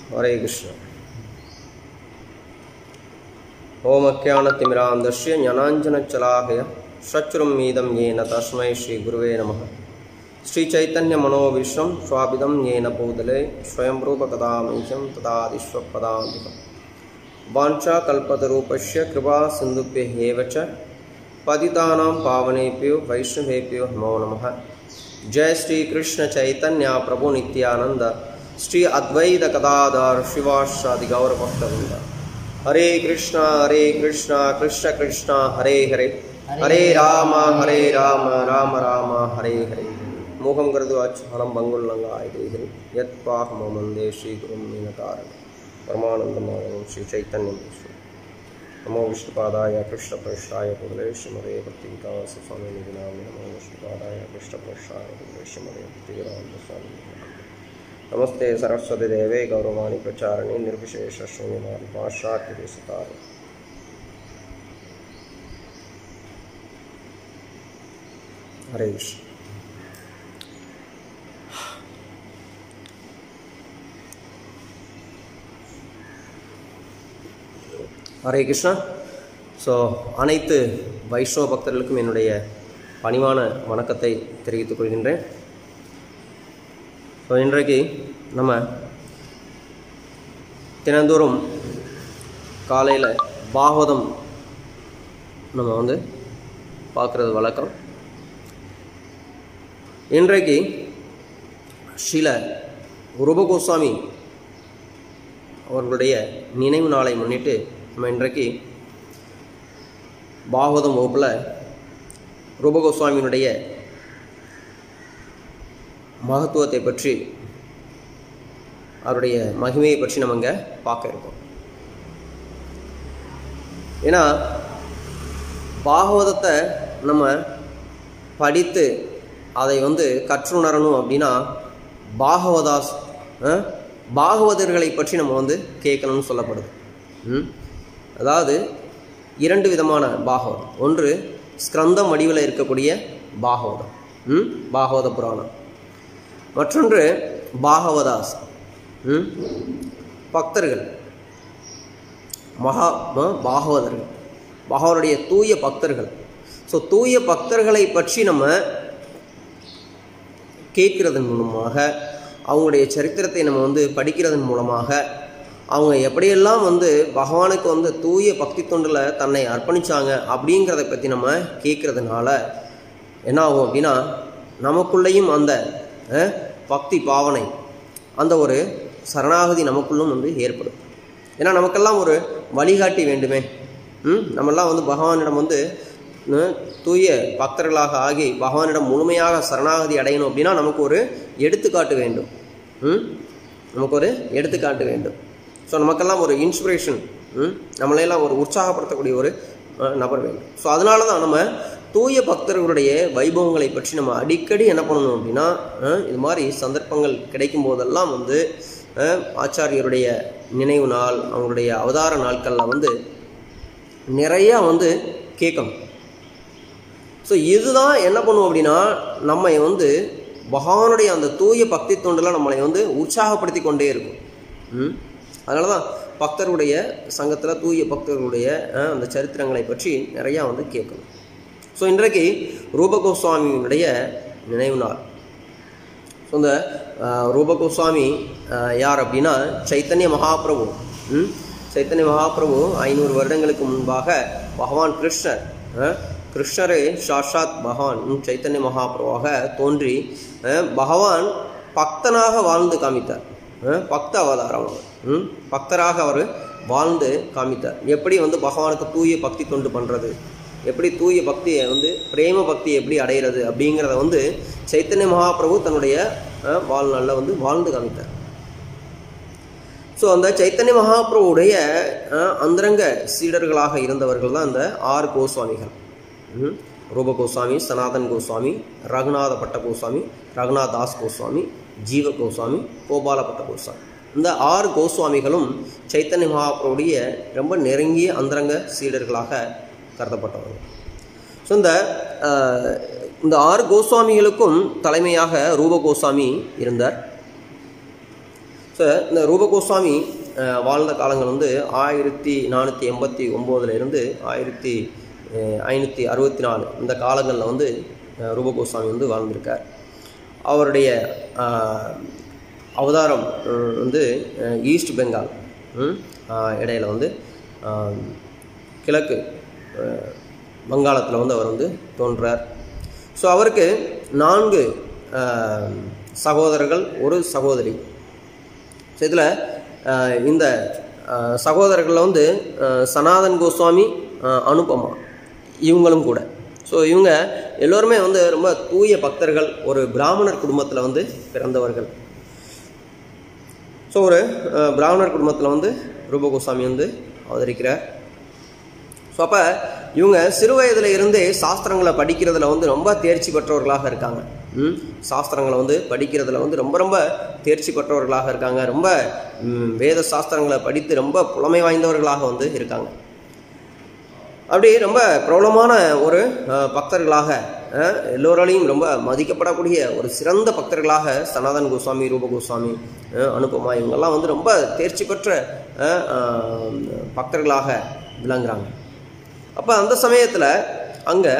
हरे कृष्ण ओमज्ञानतिमिरान्धस्य ज्ञानाञ्जनचलाहय शत्रुमीदं येन तस्मै श्रीगुरुवे नमः श्रीचैतन्यमनोविश्वं स्वाभिदं येन पूदले स्वयं रूपकदामह्यं तदादिष्वपदान्तिकम् वाञ्छाकल्पतरूपस्य कृपा सिन्धुभ्यः एव च पतितानां पावनेभ्यो वैष्णवेभ्यो नमो नमः जय श्री कृष्ण चैतन्य प्रभु नित्यानंद श्री अद्वैत कदाधार शिवाशादि गौर भक्तवृंद हरे कृष्णा हरे कृष्णा कृष्ण कृष्णा हरे हरे हरे राम हरे राम राम राम हरे हरे मोहं कृत्वाच्छानं बङ्गुल्लङ्गायदेहिं यत्पाहमो वन्दे श्रीगुरुं मीनकारणं परमानन्दमाधवं श्रीचैतन्यं विष्णु नमो विष्णुपादाय कृष्णप्रष्टाय पुरुले श्रीमदे भक्तिविकास स्वामी निधिनामि नमो विष्णुपादाय कृष्णप्रष्टाय पुरुले श्रीमदे भक्तिविकास स्वामी नमस्ते सरस्वती देवे गौरवाणी प्रचारिणी निर्विशेष शून्यवादी पाश्चात्य सुतार हरे कृष्ण ஹரே கிருஷ்ணா ஸோ அனைத்து வைஷ்ணவ பக்தர்களுக்கும் என்னுடைய பணிவான வணக்கத்தை தெரிவித்துக் கொள்கின்றேன் ஸோ இன்றைக்கு நம்ம தினந்தோறும் காலையில் பாகவதம் நம்ம வந்து பார்க்குறது வழக்கம் இன்றைக்கு ஸ்ரீல ரூப கோஸ்வாமி அவர்களுடைய நினைவு நாளை முன்னிட்டு நம்ம இன்றைக்கு பாகவதம் வகுப்பில் ரூபகோஸ்வாமியினுடைய மகத்துவத்தை பற்றி அவருடைய மகிமையை பற்றி நம்ம இங்கே பார்க்க இருக்கோம் ஏன்னா பாகவதத்தை நம்ம படித்து அதை வந்து கற்றுணரணும் அப்படின்னா பாகவதாஸ் அஹ், பாகவதர்களை பற்றி நம்ம வந்து கேட்கணும்னு சொல்லப்படுது ம்? அதாவது இரண்டு விதமான பாகவதம் ஒன்று ஸ்கந்தம் வடிவில் இருக்கக்கூடிய பாகவதம் ம்? பாகவத புராணம் மற்றொன்று பாகவதாஸ் ம்? பக்தர்கள் மகா ம- பாகவதர்கள் பாகவருடைய தூய பக்தர்கள் ஸோ தூய பக்தர்களை பற்றி நம்ம கேட்கறதன் மூலமாக அவங்களுடைய சரித்திரத்தை நம்ம வந்து படிக்கிறதன் மூலமாக அவங்க எப்படியெல்லாம் வந்து பகவானுக்கு வந்து தூய பக்தி தொண்டில் தன்னை அர்ப்பணிச்சாங்க அப்படிங்கிறத பற்றி நம்ம கேட்கறதுனால என்ன ஆகும் அப்படின்னா நமக்குள்ளேயும் அந்த அஹ், பக்தி பாவனை அந்த ஒரு சரணாகதி நமக்குள்ளும் வந்து ஏற்படும் ஏன்னா நமக்கெல்லாம் ஒரு வழிகாட்டி வேண்டுமே ம் நம்மெல்லாம் வந்து பகவானிடம் வந்து ம், தூய பக்தர்களாக ஆகி பகவானிடம் முழுமையாக சரணாகதி அடையணும் அப்படின்னா நமக்கு ஒரு எடுத்துக்காட்டு வேண்டும் ம் நமக்கு ஒரு எடுத்துக்காட்டு வேண்டும் ஸோ நமக்கெல்லாம் ஒரு இன்ஸ்பிரேஷன் ம் நம்மளையெல்லாம் ஒரு உற்சாகப்படுத்தக்கூடிய ஒரு அஹ், நபர் வேண்டும் ஸோ அதனால தான் நம்ம தூய பக்தர்களுடைய வைபவங்களை பற்றி நம்ம அடிக்கடி என்ன பண்ணணும் அப்படின்னா அஹ், இது மாதிரி சந்தர்ப்பங்கள் கிடைக்கும் போதெல்லாம் வந்து அஹ், ஆச்சாரியருடைய நினைவு நாள் அவங்களுடைய அவதார நாட்களில் வந்து நிறையா வந்து கேட்கணும் ஸோ இதுதான் என்ன பண்ணுவோம் அப்படின்னா நம்ம வந்து பகவானுடைய அந்த தூய பக்தி தொண்டில் நம்மளை வந்து உற்சாகப்படுத்தி கொண்டே இருக்கும் ம் அதனால தான் பக்தருடைய சங்கத்தில் தூய பக்தர்களுடைய அஹ், அந்த சரித்திரங்களை பற்றி நிறையா வந்து கேட்கணும் ஸோ இன்றைக்கு ரூபகோஸ்வாமியினுடைய நினைவு நாள் ஸோ இந்த அஹ், ரூபகோஸ்வாமி அஹ், யார் அப்படின்னா சைத்தன்ய மகாபிரபு ம்? சைத்தன்ய மகாபிரபு ஐநூறு வருடங்களுக்கு முன்பாக பகவான் கிருஷ்ணர் அஹ், கிருஷ்ணரே சாஷாத் பகவான் ம், சைத்தன்ய மகாபிரபுவாக தோன்றி அஹ், பகவான் பக்தனாக வாழ்ந்து காமித்தார் அஹ், பக்த அவதாரம் அவர் ம்? பக்தராக அவர் வாழ்ந்து காமித்தார் எப்படி வந்து பகவானுக்கு தூய பக்தி தொண்டு பண்ணுறது எப்படி தூய பக்தியை வந்து பிரேம பக்தியை எப்படி அடையிறது அப்படிங்கிறத வந்து சைத்தன்ய மகாபிரபு தன்னுடைய அஹ், வாழ்நாளில் வந்து வாழ்ந்து காமித்தார் ஸோ அந்த சைத்தன்ய மகாபிரபுடைய அஹ், அந்தரங்க சீடர்களாக இருந்தவர்கள் தான் அந்த ஆறு கோஸ்வாமிகள் ம். ரூப கோஸ்வாமி சனாதன் கோஸ்வாமி ரகுநாத பட்ட கோஸ்வாமி ரகுநாத் தாஸ் கோஸ்வாமி ஜீவ கோஸ்வாமி கோபாலப்பட்ட கோஸ்வாமி இந்த ஆறு கோஸ்வாமிகளும் சைத்தன்ய மகாபிரபுடைய ரொம்ப நெருங்கிய அந்தரங்க சீடர்களாக கருதப்பட்டவர்கள் ஸோ இந்த அஹ், இந்த ஆறு கோஸ்வாமிகளுக்கும் தலைமையாக ரூப கோஸ்வாமி இருந்தார் ஸோ ஸோ இந்த ரூப கோஸ்வாமி அஹ், வாழ்ந்த காலங்கள் வந்து ஆயிரத்தி நானூற்றி எண்பத்தி ஒம்போதுல இருந்து ஆயிரத்தி அஹ், ஐநூற்றி அறுபத்தி நாலு இந்த காலங்களில் வந்து அஹ், ரூப கோஸ்வாமி வந்து வாழ்ந்திருக்கார் அவருடைய அஹ், அவதாரம் அஹ், வந்து அஹ், ஈஸ்ட் பெங்கால் ம், அஹ், இடையில வந்து அஹ், கிழக்கு வங்காளத்தில் வந்து அவர் வந்து தோன்றார் ஸோ அவருக்கு நான்கு அஹ், சகோதரர்கள் ஒரு சகோதரி ஸோ இதில் இந்த அஹ், சகோதரர்களில் வந்து அஹ், சனாதன் கோஸ்வாமி அஹ், அனுபமா இவங்களும் கூட ஸோ இவங்க எல்லோருமே வந்து ரொம்ப தூய பக்தர்கள் ஒரு பிராமணர் குடும்பத்தில் வந்து பிறந்தவர்கள் ஸோ ஒரு அஹ், பிராமணர் குடும்பத்தில் வந்து ரூப கோஸ்வாமி வந்து அவதரிக்கிறார் ஸோ அப்போ இவங்க சிறு வயதில் இருந்தே சாஸ்திரங்களை படிக்கிறதுல வந்து ரொம்ப தேர்ச்சி பெற்றவர்களாக இருக்காங்க ம் சாஸ்திரங்களை வந்து படிக்கிறதுல வந்து ரொம்ப ரொம்ப தேர்ச்சி பெற்றவர்களாக இருக்காங்க ரொம்ப ம், வேத சாஸ்திரங்களை படித்து ரொம்ப புலமை வாய்ந்தவர்களாக வந்து இருக்காங்க அப்படி ரொம்ப பிரபலமான ஒரு அஹ், பக்தர்களாக அஹ், எல்லோராலையும் ரொம்ப மதிக்கப்படக்கூடிய ஒரு சிறந்த பக்தர்களாக சனாதன் கோஸ்வாமி ரூப கோஸ்வாமி அஹ், அனுபமா இவங்கெல்லாம் வந்து ரொம்ப தேர்ச்சி பெற்ற அஹ், அஹ், பக்தர்களாக விளங்குறாங்க அப்போ அந்த சமயத்தில் அங்கே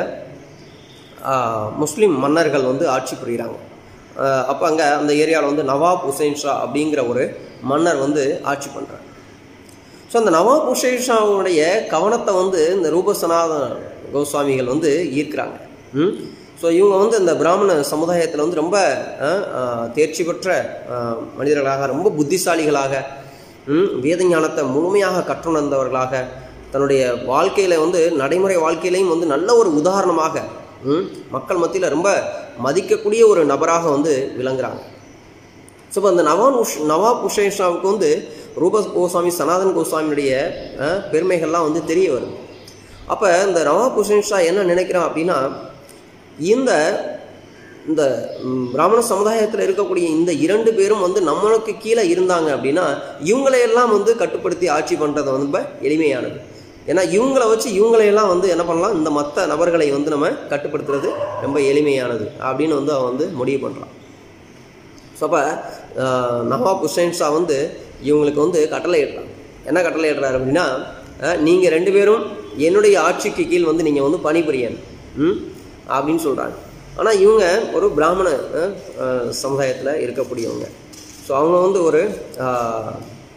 முஸ்லீம் மன்னர்கள் வந்து ஆட்சி புரிகிறாங்க அப்போ அங்கே அந்த ஏரியாவில் வந்து நவாப் ஹுசைன் ஷா அப்படிங்கிற ஒரு மன்னர் வந்து ஆட்சி பண்ணுறார் ஸோ அந்த நவாப் ஹுசைன் ஷாவுடைய கவனத்தை வந்து இந்த ரூபசனாதன கோஸ்வாமிகள் வந்து ஈர்க்கிறாங்க ம் ஸோ இவங்க வந்து இந்த பிராமண சமுதாயத்தில் வந்து ரொம்ப அஹ், அஹ், தேர்ச்சி பெற்ற அஹ், மனிதர்களாக ரொம்ப புத்திசாலிகளாக ம், வேத ஞானத்தை முழுமையாக கற்றுணர்ந்தவர்களாக தன்னுடைய வாழ்க்கையில் வந்து நடைமுறை வாழ்க்கையிலையும் வந்து நல்ல ஒரு உதாரணமாக ம், மக்கள் மத்தியில் ரொம்ப மதிக்கக்கூடிய ஒரு நபராக வந்து விளங்குறாங்க ஸோ இப்போ அந்த நவான் உஷ் நவாப் உஷேஷாவுக்கு வந்து ரூப கோஸ்வாமி சனாதன் கோஸ்வாமியுடைய அஹ், பெருமைகள்லாம் வந்து தெரிய வருது அப்போ இந்த நவாப் உஷேன் ஷா என்ன நினைக்கிறான் அப்படின்னா இந்த இந்த ம், பிராமண சமுதாயத்தில் இருக்கக்கூடிய இந்த இரண்டு பேரும் வந்து நம்மளுக்கு கீழே இருந்தாங்க அப்படின்னா இவங்களையெல்லாம் வந்து கட்டுப்படுத்தி ஆட்சி பண்ணுறது வந்து ரொம்ப எளிமையானது ஏன்னா இவங்கள வச்சு இவங்களையெல்லாம் வந்து என்ன பண்ணலாம் இந்த மற்ற நபர்களை வந்து நம்ம கட்டுப்படுத்துறது ரொம்ப எளிமையானது அப்படின்னு வந்து அவன் வந்து முடிவு பண்ணுறான் ஸோ அப்போ நவாப் ஹுசைன் ஷா வந்து இவங்களுக்கு வந்து கட்டளை இடுறாங்க என்ன கட்டளை இடுறாரு அப்படின்னா நீங்கள் ரெண்டு பேரும் என்னுடைய ஆட்சிக்கு கீழ் வந்து நீங்கள் வந்து பணிபுரியணும் ம் அப்படின்னு சொல்கிறாங்க ஆனால் இவங்க ஒரு பிராமண சமுதாயத்தில் இருக்கக்கூடியவங்க ஸோ அவங்க வந்து ஒரு அஹ்,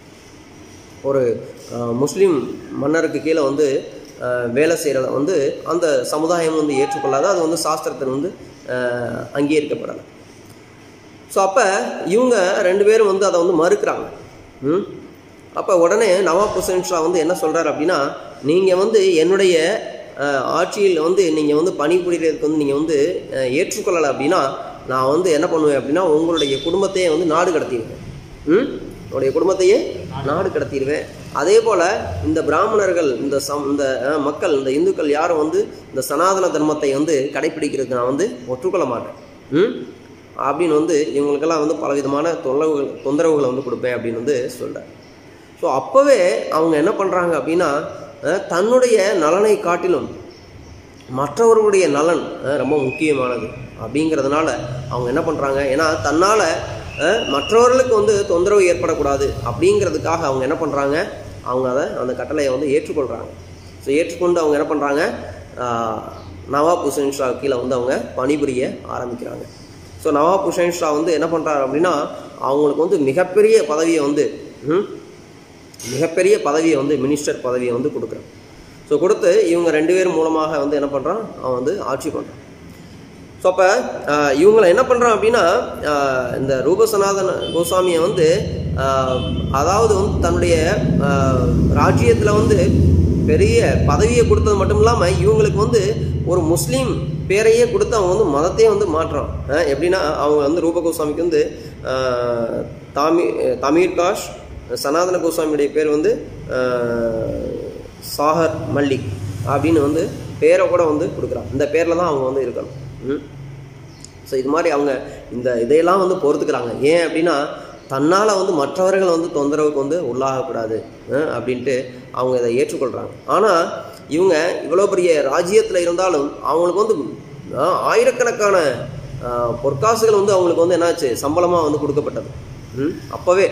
ஒரு அஹ், முஸ்லீம் மன்னருக்கு கீழே வந்து அஹ், வேலை செய்கிறத வந்து அந்த சமுதாயம் வந்து ஏற்றுக்கொள்ளாத அது வந்து சாஸ்திரத்தில் வந்து அஹ், அங்கீகரிக்கப்படலை ஸோ அப்போ இவங்க ரெண்டு பேரும் வந்து அதை வந்து மறுக்கிறாங்க ம் அப்போ உடனே நவாப் ஹுசைன் ஷா வந்து என்ன சொல்கிறார் அப்படின்னா நீங்கள் வந்து என்னுடைய அஹ், ஆட்சியில் வந்து நீங்கள் வந்து பணிபுரியறதுக்கு வந்து நீங்கள் வந்து அஹ், ஏற்றுக்கொள்ளலை அப்படின்னா நான் வந்து என்ன பண்ணுவேன் அப்படின்னா உங்களுடைய குடும்பத்தையே வந்து நாடு கடத்திடுவேன் ம் உங்களுடைய குடும்பத்தையே நாடு கடத்திடுவேன் அதே போல் இந்த பிராமணர்கள் இந்த சம் இந்த அஹ், மக்கள் இந்த இந்துக்கள் யாரும் வந்து இந்த சனாதன தர்மத்தை வந்து கடைப்பிடிக்கிறதுக்கு நான் வந்து ஒற்றுக்கொள்ள மாட்டேன் ம் அப்படின்னு வந்து இவங்களுக்கெல்லாம் வந்து பலவிதமான தொல்லைகள் தொந்தரவுகளை வந்து கொடுப்பேன் அப்படின்னு வந்து சொல்கிறார் ஸோ அப்போவே அவங்க என்ன பண்ணுறாங்க அப்படின்னா அஹ், தன்னுடைய நலனை காட்டிலும் மற்றவர்களுடைய நலன் அஹ், ரொம்ப முக்கியமானது அப்படிங்கிறதுனால அவங்க என்ன பண்ணுறாங்க ஏன்னா தன்னால் மற்றவர்களுக்கு வந்து தொந்தரவு ஏற்படக்கூடாது அப்படிங்கிறதுக்காக அவங்க என்ன பண்ணுறாங்க அவங்க அதை அந்த கட்டளையை வந்து ஏற்றுக்கொள்கிறாங்க ஸோ ஏற்றுக்கொண்டு அவங்க என்ன பண்ணுறாங்க நவாப் ஹுசைன் ஷா கீழே வந்து அவங்க பணிபுரிய ஆரம்பிக்கிறாங்க ஸோ நவாப் ஹுசைன் ஷா வந்து என்ன பண்ணுறாரு அப்படின்னா அவங்களுக்கு வந்து மிகப்பெரிய பதவியை வந்து ம், மிகப்பெரிய பதவியை வந்து மினிஸ்டர் பதவியை வந்து கொடுக்குறான் ஸோ கொடுத்து இவங்க ரெண்டு பேர் மூலமாக வந்து என்ன பண்ணுறான் அவன் வந்து ஆட்சி பண்ணுறான் ஸோ அப்போ இவங்களை என்ன பண்ணுறான் அப்படின்னா ஆஹ், இந்த ரூபசனாதன கோஸ்வாமியை வந்து ஆஹ், அதாவது வந்து தன்னுடைய ராஜ்யத்தில் வந்து பெரிய பதவியை கொடுத்தது மட்டும் இல்லாமல் இவங்களுக்கு வந்து ஒரு முஸ்லீம் பேரையே கொடுத்து அவங்க வந்து மதத்தையே வந்து மாற்றுறான் ஆஹ், எப்படின்னா அவங்க வந்து ரூப கோஸ்வாமிக்கு வந்து ஆஹ், தாமி தமிர் காஷ் சனாதன கோஸ்வாமியுடைய பேர் வந்து ஆஹ், சாகர் மல்லிக் அப்படின்னு வந்து பேரை கூட வந்து கொடுக்குறான் இந்த பேரில் தான் அவங்க வந்து இருக்கணும் ம் ஸோ இது மாதிரி அவங்க இந்த இதையெல்லாம் வந்து பொறுத்துக்கிறாங்க ஏன் அப்படின்னா தன்னால் வந்து மற்றவர்கள் வந்து தொந்தரவுக்கு வந்து உள்ளாகக்கூடாது அஹ், அப்படின்ட்டு அவங்க இதை ஏற்றுக்கொள்கிறாங்க ஆனால் இவங்க இவ்வளோ பெரிய ராஜ்யத்தில் இருந்தாலும் அவங்களுக்கு வந்து அஹ், ஆயிரக்கணக்கான அஹ், பொற்காசுகள் வந்து அவங்களுக்கு வந்து என்னாச்சு சம்பளமாக வந்து கொடுக்கப்பட்டது ம் அப்போவே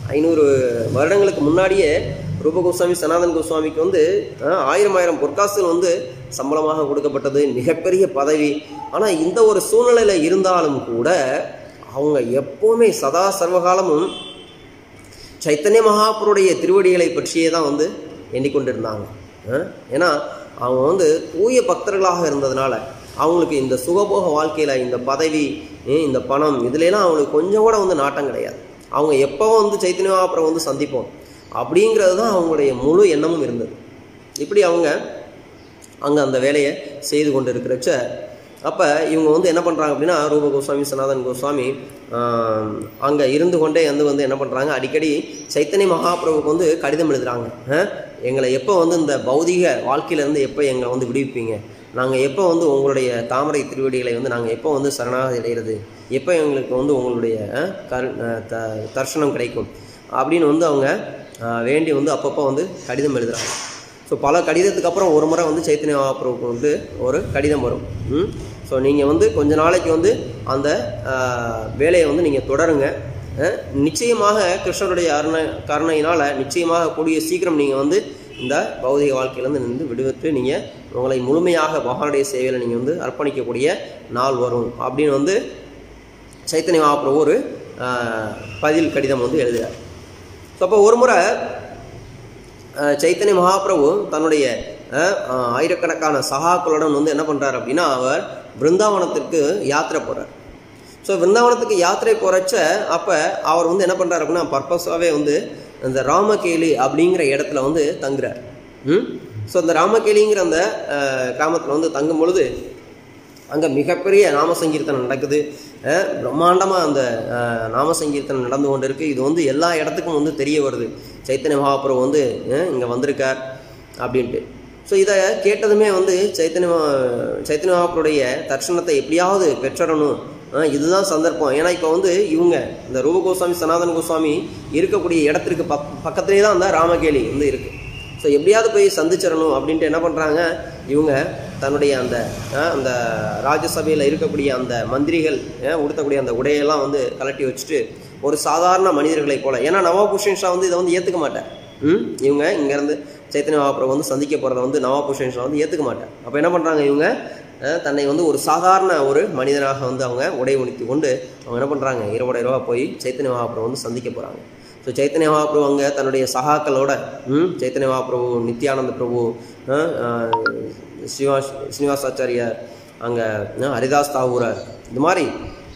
ஐநூறு வருடங்களுக்கு முன்னாடியே ரூப கோஸ்வாமி சனாதன் கோஸ்வாமிக்கு வந்து அஹ், ஆயிரம் ஆயிரம் பொற்காசுகள் வந்து சம்பளமாக கொடுக்கப்பட்டது மிகப்பெரிய பதவி ஆனால் இந்த ஒரு சூழ்நிலையில் இருந்தாலும் கூட அவங்க எப்போவுமே சதா சர்வகாலமும் சைத்தன்ய மகாபுருடைய திருவடிகளை பற்றியே தான் வந்து எண்ணிக்கொண்டிருந்தாங்க அஹ் ஏன்னா அவங்க வந்து தூய பக்தர்களாக இருந்ததுனால அவங்களுக்கு இந்த சுகபோக வாழ்க்கையில் இந்த பதவி அஹ் இந்த பணம் இதுலலாம் அவங்களுக்கு கொஞ்சம் கூட வந்து நாட்டம் கிடையாது அவங்க எப்போ வந்து சைத்தன்ய மகாபுரம் வந்து சந்திப்போம் அப்படிங்கிறது தான் அவங்களுடைய முழு எண்ணமும் இருந்தது இப்படி அவங்க அங்கே அந்த வேலையை செய்து கொண்டு இருக்கிறச்ச அப்போ இவங்க வந்து என்ன பண்ணுறாங்க அப்படின்னா ரூப கோஸ்வாமி சனாதன் கோஸ்வாமி அங்கே இருந்து கொண்டே வந்து வந்து என்ன பண்ணுறாங்க அடிக்கடி சைத்தன்ய மகாபிரபுக்கு வந்து கடிதம் எழுதுறாங்க அஹ், எங்களை எப்போ வந்து இந்த பௌதிக வாழ்க்கையிலேருந்து எப்போ எங்களை வந்து விடுவிப்பீங்க நாங்கள் எப்போ வந்து உங்களுடைய தாமரை திருவடிகளை வந்து நாங்கள் எப்போ வந்து சரணாகதி அடைகிறது எப்போ எங்களுக்கு வந்து உங்களுடைய அஹ், கரு அஹ், த தர்ஷனம் கிடைக்கும் அப்படின்னு வந்து அவங்க அஹ், வேண்டி வந்து அப்பப்போ வந்து கடிதம் எழுதுறாங்க ஸோ பல கடிதத்துக்கு அப்புறம் ஒரு முறை வந்து சைத்தன்ய மகாபிரபுக்கு வந்து ஒரு கடிதம் வரும் ம் ஸோ நீங்கள் வந்து கொஞ்ச நாளைக்கு வந்து அந்த ஆஹ், வேலையை வந்து நீங்கள் தொடருங்க அஹ், நிச்சயமாக கிருஷ்ணருடைய அருண கருணையினால் நிச்சயமாக கூடிய சீக்கிரம் நீங்கள் வந்து இந்த பௌதிக வாழ்க்கையிலேருந்து நின்று விடுவித்து நீங்கள் உங்களை முழுமையாக பகவானுடைய சேவையில் நீங்கள் வந்து அர்ப்பணிக்கக்கூடிய நாள் வரும் அப்படின்னு வந்து சைத்தன்ய மகாபிரபு ஒரு ஆஹ், பதில் கடிதம் வந்து எழுதுகிறார் ஸோ அப்போ ஒரு முறை அஹ் சைத்தன்ய மகாபிரபு தன்னுடைய அஹ், அஹ், ஆயிரக்கணக்கான சகாக்களுடன் வந்து என்ன பண்ணுறாரு அப்படின்னா அவர் பிருந்தாவனத்திற்கு யாத்திரை போகிறார் ஸோ பிருந்தாவனத்துக்கு யாத்திரை போகிறச்ச அப்போ அவர் வந்து என்ன பண்ணுறாரு அப்படின்னா பர்பஸாகவே வந்து இந்த ராமகேலி அப்படிங்கிற இடத்துல வந்து தங்குறார் ம் ஸோ இந்த ராமகேலிங்கிற அந்த கிராமத்தில் வந்து தங்கும் பொழுது அங்கே மிகப்பெரிய நாம சங்கீர்த்தனம் நடக்குது அஹ் பிரம்மாண்டமா அந்த அஹ், நாம சங்கீர்த்தனம் நடந்து கொண்டு இருக்கு இது வந்து எல்லா இடத்துக்கும் வந்து தெரிய வருது சைத்தன்ய மகாபுரம் வந்து இங்கே வந்திருக்கார் அப்படின்ட்டு ஸோ இதை கேட்டதுமே வந்து சைத்தன்ய மகா- சைத்தன்ய மகாபுருடைய தர்ஷனத்தை எப்படியாவது பெற்றடணும் அஹ், இதுதான் சந்தர்ப்பம் ஏன்னா இப்போ வந்து இவங்க இந்த ரூப கோஸ்வாமி சனாதன கோஸ்வாமி இருக்கக்கூடிய இடத்திற்கு பக் பக்கத்துலேயே தான் அந்த ராமகேலி வந்து இருக்கு ஸோ எப்படியாவது போய் சந்திச்சிடணும் அப்படின்ட்டு என்ன பண்ணுறாங்க இவங்க தன்னுடைய அந்த அஹ், அந்த ராஜ்யசபையில் இருக்கக்கூடிய அந்த மந்திரிகள் அஹ், உடுத்தக்கூடிய அந்த உடையெல்லாம் வந்து கலட்டி வச்சுட்டு ஒரு சாதாரண மனிதர்களை போல ஏன்னா நவாப் ஹுசேன் ஷா வந்து இதை வந்து ஏற்றுக்க மாட்டார் ம் இவங்க இங்கேருந்து சைத்தன்ய மகாபிரபு வந்து சந்திக்க போகிறத வந்து நவாப் ஹுசேன் ஷா வந்து ஏற்றுக்க மாட்டார் அப்போ என்ன பண்ணுறாங்க இவங்க அஹ், தன்னை வந்து ஒரு சாதாரண ஒரு மனிதனாக வந்து அவங்க உடை உணித்து கொண்டு அவங்க என்ன பண்ணுறாங்க இரவோட இரவா போய் சைத்தன்ய மகாபிரபு வந்து சந்திக்க போகிறாங்க ஸோ சைத்தன்ய மகாபிரபு அங்கே தன்னுடைய சகாக்களோட ம், சைத்தன்ய மகாபிரபு நித்யானந்த பிரபு அஹ், அஹ், ஸ்ரீவாஸ் ஸ்ரீனிவாசாச்சாரியார் அங்கே ஹரிதாஸ் தாகூரர் இது மாதிரி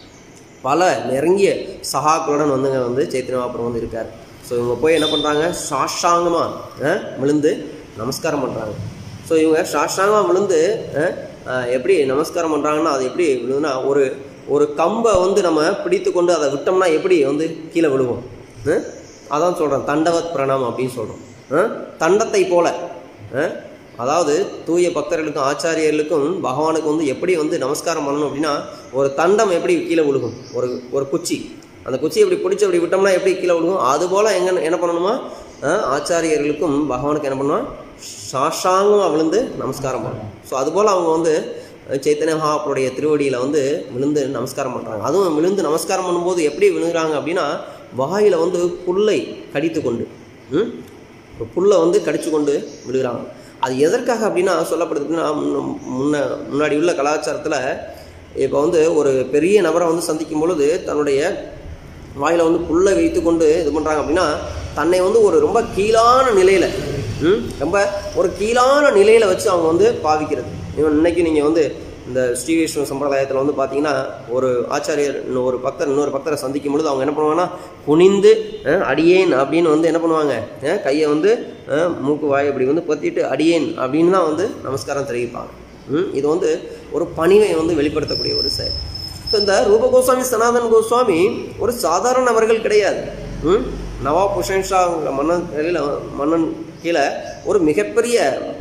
பல நெருங்கிய சகாக்களுடன் வந்துங்க வந்து சைத்தன்ய மகாபிரபு வந்து இருக்கார் ஸோ இவங்க போய் என்ன பண்ணுறாங்க சாஷ்டாங்கமாக விழுந்து நமஸ்காரம் பண்ணுறாங்க ஸோ இவங்க சாஷ்டாங்கமாக விழுந்து அஹ், அஹ், எப்படி நமஸ்காரம் பண்ணுறாங்கன்னா அது எப்படி விழுதுன்னா ஒரு ஒரு கம்பை வந்து நம்ம பிடித்து கொண்டு அதை விட்டோம்னா எப்படி வந்து கீழே விழுவோம் அஹ்? அதான் சொல்கிறேன் தண்டவத் பிரணாம் அப்படின்னு சொல்கிறோம் தண்டத்தை போல அஹ்? அதாவது தூய பக்தர்களுக்கும் ஆச்சாரியர்களுக்கும் பகவானுக்கு வந்து எப்படி வந்து நமஸ்காரம் பண்ணணும் அப்படின்னா ஒரு தண்டம் எப்படி கீழே விழுகும் ஒரு ஒரு குச்சி அந்த குச்சியை இப்படி பிடிச்சி அப்படி விட்டோம்னா எப்படி கீழே விழுகும் அதுபோல் எங்க என்ன பண்ணணுமா அஹ், ஆச்சாரியர்களுக்கும் பகவானுக்கு என்ன பண்ணுவான் சாஷாங்கமாக விழுந்து நமஸ்காரம் பண்ணணும் ஸோ அதுபோல் அவங்க வந்து அஹ், சைத்தன்ய மகாபுருடைய திருவடியில் வந்து விழுந்து நமஸ்காரம் பண்ணுறாங்க அதுவும் விழுந்து நமஸ்காரம் பண்ணும்போது எப்படி விழுகிறாங்க அப்படின்னா வாயில் வந்து புல்லை கடித்து கொண்டு ம்? ஒரு புல்லை வந்து கடிச்சு கொண்டு விழுகிறாங்க அது எதற்காக அப்படின்னா சொல்லப்படுதுன்னா முன்ன முன்ன முன்னாடி உள்ள கலாச்சாரத்தில் இப்போ வந்து ஒரு பெரிய நபரை வந்து சந்திக்கும் பொழுது தன்னுடைய வாயில் வந்து புல்லை வைத்து கொண்டு இது பண்ணுறாங்க அப்படின்னா தன்னை வந்து ஒரு ரொம்ப கீழான நிலையில் ரொம்ப ஒரு கீழான நிலையில் வச்சு அவங்க வந்து பாவிக்கிறது இவன் இன்னைக்கு நீங்கள் வந்து இந்த ஸ்ரீ விஷ்ணு சம்பிரதாயத்தில் வந்து பார்த்தீங்கன்னா ஒரு ஆச்சாரியர் இன்னும் ஒரு பக்தர் இன்னொரு பக்தரை சந்திக்கும் பொழுது அவங்க என்ன பண்ணுவாங்கன்னா குனிந்து அஹ், அடியேன் அப்படின்னு வந்து என்ன பண்ணுவாங்க அஹ், கையை வந்து அஹ், மூக்கு வாய் இப்படி வந்து பொத்திட்டு அடியேன் அப்படின்னு தான் வந்து நமஸ்காரம் தெரிவிப்பாங்க ம், இது வந்து ஒரு பணிவை வந்து வெளிப்படுத்தக்கூடிய ஒரு செயல் ஸோ இந்த ரூப கோஸ்வாமி சனாதன் கோஸ்வாமி ஒரு சாதாரண நபர்கள் கிடையாது ம்? நவாப் ஹுசேன் ஷா மன்னன் கீழே மன்னன் கீழே ஒரு மிகப்பெரிய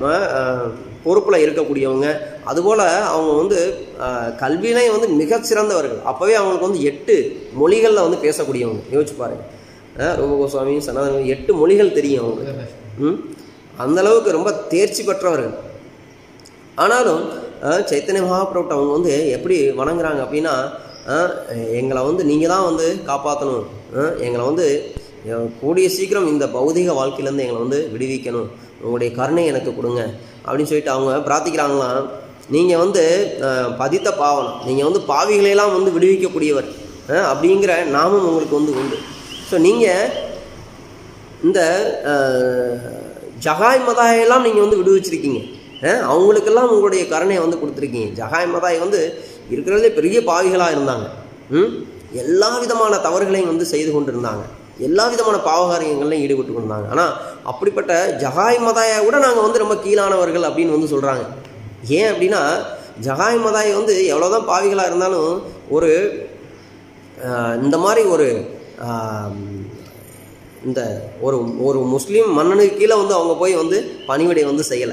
பொறுப்பில் இருக்கக்கூடியவங்க அதுபோல் அவங்க வந்து அஹ், கல்வியிலே வந்து மிகச் சிறந்தவர்கள் அப்போவே அவங்களுக்கு வந்து எட்டு மொழிகளில் வந்து பேசக்கூடியவங்க யோசிச்சு பாருங்க அஹ், ரூப கோஸ்வாமி சனாதன் எட்டு மொழிகள் தெரியும் அவங்களுக்கு ம்? அந்த அளவுக்கு ரொம்ப தேர்ச்சி பெற்றவர்கள் ஆனாலும் அஹ், சைத்தன்ய மகாபிரபுட்ட அவங்க வந்து எப்படி வணங்குறாங்க அப்படின்னா அஹ், எங்களை வந்து நீங்கள் தான் வந்து காப்பாற்றணும் எங்களை வந்து எ- கூடிய சீக்கிரம் இந்த பௌதிக வாழ்க்கையிலேருந்து எங்களை வந்து விடுவிக்கணும் உங்களுடைய கருணை எனக்கு கொடுங்க அப்படின்னு சொல்லிட்டு அவங்க பிரார்த்திக்கிறாங்களாம் நீங்கள் வந்து அஹ், பதித்த பாவம் நீங்கள் வந்து பாவிகளையெல்லாம் வந்து விடுவிக்கக்கூடியவர் அஹ், அப்படிங்கிற நாமம் உங்களுக்கு வந்து உண்டு ஸோ நீங்கள் இந்த அஹ், ஜகாய் மதாயெல்லாம் நீங்கள் வந்து விடுவிச்சிருக்கீங்க அஹ், அவங்களுக்கெல்லாம் உங்களுடைய கருணையை வந்து கொடுத்துருக்கீங்க ஜகாய் மதாய் வந்து இருக்கிறதுலே பெரிய பாவிகளாக இருந்தாங்க ம்? எல்லா விதமான தவறுகளையும் வந்து செய்து கொண்டிருந்தாங்க எல்லா விதமான பாவகாரியங்கள்லையும் ஈடுபட்டு கொண்டாங்க ஆனால் அப்படிப்பட்ட ஜகாய் மதாயை கூட நாங்கள் வந்து ரொம்ப கீழானவர்கள் அப்படின்னு வந்து சொல்கிறாங்க ஏன் அப்படின்னா ஜகாய் மதாய் வந்து எவ்வளோதான் பாவிகளாக இருந்தாலும் ஒரு அஹ், இந்த மாதிரி ஒரு ஆம், இந்த ஒரு ஒரு முஸ்லீம் மன்னனுக்கு கீழே வந்து அவங்க போய் வந்து பணிவிடை வந்து செய்யலை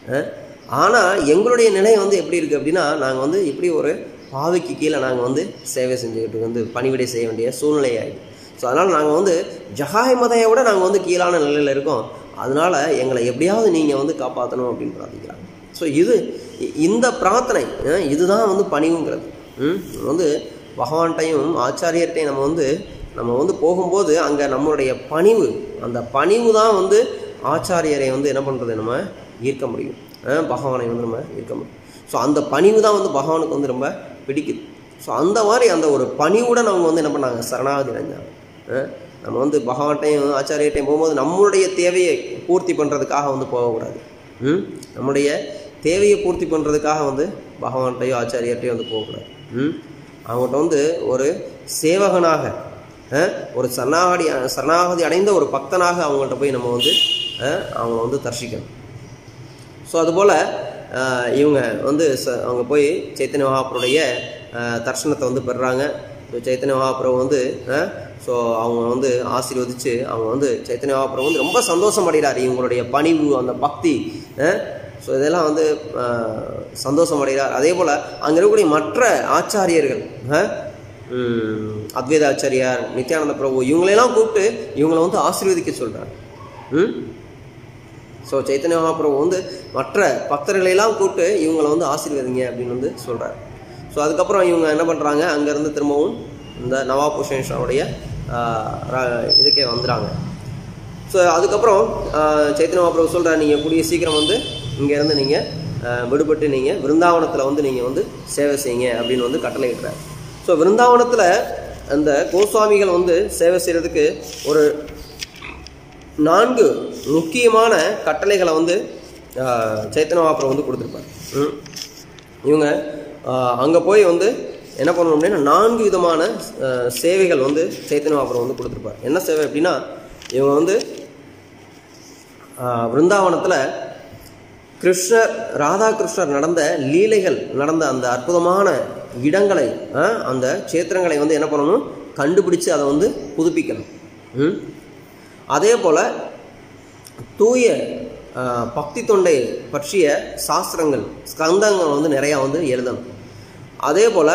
ஆனால் எங்களுடைய நிலை வந்து எப்படி இருக்குது அப்படின்னா நாங்கள் வந்து இப்படி ஒரு பாவிக்கு கீழே நாங்கள் வந்து சேவை செஞ்சுக்கிட்டு வந்து பணிவிடை செய்ய வேண்டிய சூழ்நிலை ஆகிடுது ஸோ அதனால் நாங்கள் வந்து ஜகாய் மதையை விட நாங்கள் வந்து கீழான நிலையில் இருக்கோம் அதனால் எங்களை எப்படியாவது நீங்கள் வந்து காப்பாற்றணும் அப்படின்னு பிரார்த்திக்கிறாங்க ஸோ இது இ- இந்த பிரார்த்தனை அஹ், இதுதான் வந்து பணிவுங்கிறது ம், வந்து பகவான்கிட்டையும் ஆச்சாரியர்கிட்டையும் நம்ம வந்து நம்ம வந்து போகும்போது அங்கே நம்மளுடைய பணிவு அந்த பணிவு தான் வந்து ஆச்சாரியரை வந்து என்ன பண்ணுறது நம்ம ஈர்க்க முடியும் அஹ், பகவானை வந்து நம்ம ஈர்க்க முடியும் ஸோ அந்த பணிவு தான் வந்து பகவானுக்கு வந்து ரொம்ப பிடிக்குது ஸோ அந்த மாதிரி அந்த ஒரு பணிவுடன் அவங்க வந்து என்ன பண்ணாங்க சரணாகதி அடைஞ்சாங்க அஹ், நம்ம வந்து பகவான்கிட்டையும் ஆச்சாரியர்கிட்டையும் போகும்போது நம்மளுடைய தேவையை பூர்த்தி பண்ணுறதுக்காக வந்து போகக்கூடாது ம் நம்முடைய தேவையை பூர்த்தி பண்ணுறதுக்காக வந்து பகவான்கிட்டையோ ஆச்சாரியர்கிட்டையோ வந்து போகக்கூடாது ம் அவங்கள்ட்ட வந்து ஒரு சேவகனாக அஹ், ஒரு சரணாகதி சரணாகதி அடைந்த ஒரு பக்தனாக அவங்கள்ட்ட போய் நம்ம வந்து அஹ், அவங்கள வந்து தரிசிக்கணும் ஸோ அதுபோல் இவங்க வந்து ச அவங்க போய் சைத்தன்ய மகாபுருடைய அஹ், தரிசனத்தை வந்து பெறுறாங்க ஸோ சைத்தன்ய மகாபுரம் வந்து ஸோ அவங்க வந்து ஆசீர்வதித்து அவங்க வந்து சைத்தன்ய மகாபுரம் வந்து ரொம்ப சந்தோஷம் அடைகிறார் இவங்களுடைய பணிவு அந்த பக்தி ஸோ இதெல்லாம் வந்து அஹ், சந்தோஷம் அடைகிறார் அதே போல் அங்கே இருக்கக்கூடிய மற்ற ஆச்சாரியர்கள் அஹ், ம், அத்வைத ஆச்சாரியார் நித்யானந்த பிரபு இவங்களையெல்லாம் கூப்பிட்டு இவங்களை வந்து ஆசீர்வதிக்க சொல்கிறார் ம் ஸோ சைத்தன்ய மகாபிரபு வந்து மற்ற பக்தர்களையெல்லாம் கூப்பிட்டு இவங்களை வந்து ஆசீர்வதிங்க அப்படின்னு வந்து சொல்கிறார் ஸோ அதுக்கப்புறம் இவங்க என்ன பண்ணுறாங்க அங்கேருந்து திரும்பவும் இந்த நவாப் ஹுசேன் ஷாவுடைய ஆஹ், ர- இதுக்கே வந்துடுறாங்க ஸோ அதுக்கப்புறம் ஆஹ், சைத்தன்ய மகாபிரபு சொல்கிறார் நீங்கள் கூடிய சீக்கிரம் வந்து இங்கேருந்து நீங்கள் விடுபட்டு நீங்கள் விருந்தாவனத்தில் வந்து நீங்கள் வந்து சேவை செய்யுங்க அப்படின்னு வந்து கட்டளையிடுறார் ஸோ விருந்தாவனத்தில் அந்த கோஸ்வாமிகள் வந்து சேவை செய்கிறதுக்கு ஒரு நான்கு முக்கியமான கட்டளைகளை வந்து ஆஹ், சைத்தன்ய மகாபிரபு வந்து கொடுத்துருப்பார் ம். இவங்க அங்கே போய் வந்து என்ன பண்ணணும் அப்படின்னா நான்கு விதமான ஆஹ், சேவைகள் வந்து சைத்தன்ய மகாபிரபு வந்து கொடுத்துருப்பார் என்ன சேவை அப்படின்னா இவங்க வந்து விருந்தாவனத்தில் கிருஷ்ணர் ராதாகிருஷ்ணர் நடந்த லீலைகள் நடந்த அந்த அற்புதமான இடங்களை ஆஹ், அந்த சேத்திரங்களை வந்து என்ன பண்ணணும் கண்டுபிடிச்சு அதை வந்து புதுப்பிக்கணும் ம். அதே போல் தூய ஆஹ், பக்தி தொண்டை பற்றிய சாஸ்திரங்கள் ஸ்கந்தங்கள் வந்து நிறையா வந்து எழுதணும் அதே போல்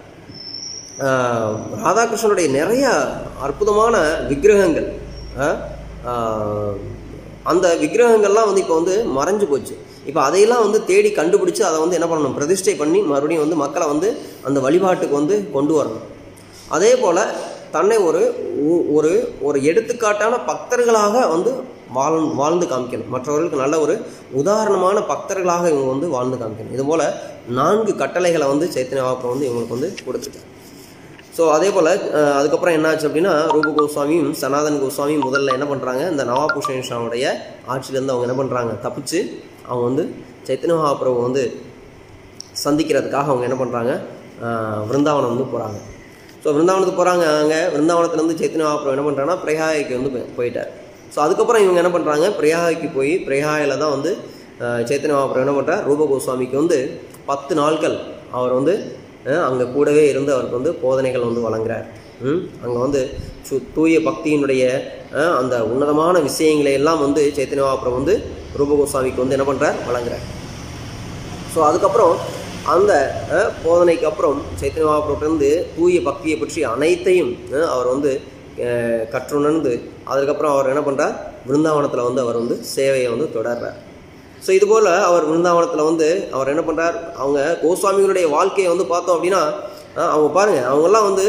ராதாகிருஷ்ணனுடைய நிறைய அற்புதமான விக்கிரகங்கள் ஆஹ், ஆஹ், அந்த விக்கிரகங்கள்லாம் வந்து இப்போ வந்து மறைஞ்சு போச்சு இப்போ அதையெல்லாம் வந்து தேடி கண்டுபிடிச்சு அதை வந்து என்ன பண்ணணும் பிரதிஷ்டை பண்ணி மறுபடியும் வந்து மக்களை வந்து அந்த வழிபாட்டுக்கு வந்து கொண்டு வரணும் அதே போல் தன்னை ஒரு உ- ஒரு ஒரு எடுத்துக்காட்டான பக்தர்களாக வந்து வாழ் வாழ்ந்து காமிக்கணும் மற்றவர்களுக்கு நல்ல ஒரு உதாரணமான பக்தர்களாக இவங்க வந்து வாழ்ந்து காமிக்கணும் இதுபோல் நான்கு கட்டளைகளை வந்து சைத்தன்ய மகாபிரபு வந்து இவங்களுக்கு வந்து கொடுத்துருக்காங்க ஸோ அதே போல் அதுக்கப்புறம் என்னாச்சு அப்படின்னா ரூப கோஸ்வாமியும் சனாதன் கோஸ்வாமியும் முதல்ல என்ன பண்ணுறாங்க இந்த நவாப் ஹுசேன் ஷாவுடைய ஆட்சியிலேருந்து அவங்க என்ன பண்ணுறாங்க தப்பிச்சு அவங்க வந்து சைத்தன்ய மகாபிரபு வந்து சந்திக்கிறதுக்காக அவங்க என்ன பண்ணுறாங்க விருந்தாவனம் வந்து போகிறாங்க ஸோ விருந்தாவனத்துக்கு போகிறாங்க அங்கே விருந்தாவனத்துலேருந்து சைத்தன்ய மகாபிரபு என்ன பண்ணுறாங்கன்னா பிரயாகைக்கு வந்து போய்- போயிட்டார் ஸோ அதுக்கப்புறம் இவங்க என்ன பண்ணுறாங்க பிரயாகைக்கு போய் பிரயாகையில் தான் வந்து ஆஹ், சைத்தன்ய மகாபிரபு என்ன பண்ணுறார் ரூப கோஸ்வாமிக்கு வந்து பத்து நாட்கள் அவர் வந்து அங்கே கூடவே இருந்து அவருக்கு வந்து போதனைகள் வந்து வழங்குறார் அங்கே வந்து சு தூய பக்தியினுடைய அஹ், அந்த உன்னதமான விஷயங்களை எல்லாம் வந்து சைத்தன்ய மகாபிரபு வந்து ரூப கோஸ்வாமிக்கு வந்து என்ன பண்ணுறார் வழங்குறார் ஸோ அதுக்கப்புறம் அந்த அஹ், போதனைக்கு அப்புறம் சைத்தன்ய மகாபிரபுலேருந்து தூய பக்தியை பற்றி அனைத்தையும் அஹ், அவர் வந்து அஹ், கற்றுணர்ந்து அதுக்கப்புறம் அவர் என்ன பண்ணுறார் விருந்தாவனத்தில் வந்து அவர் வந்து சேவையை வந்து தொடர்றார் ஸோ இதுபோல் அவர் விருந்தாவனத்தில் வந்து அவர் என்ன பண்ணுறார் அவங்க கோஸ்வாமிகளுடைய வாழ்க்கையை வந்து பார்த்தோம் அப்படின்னா அஹ், அவங்க பாருங்கள் அவங்கெல்லாம் வந்து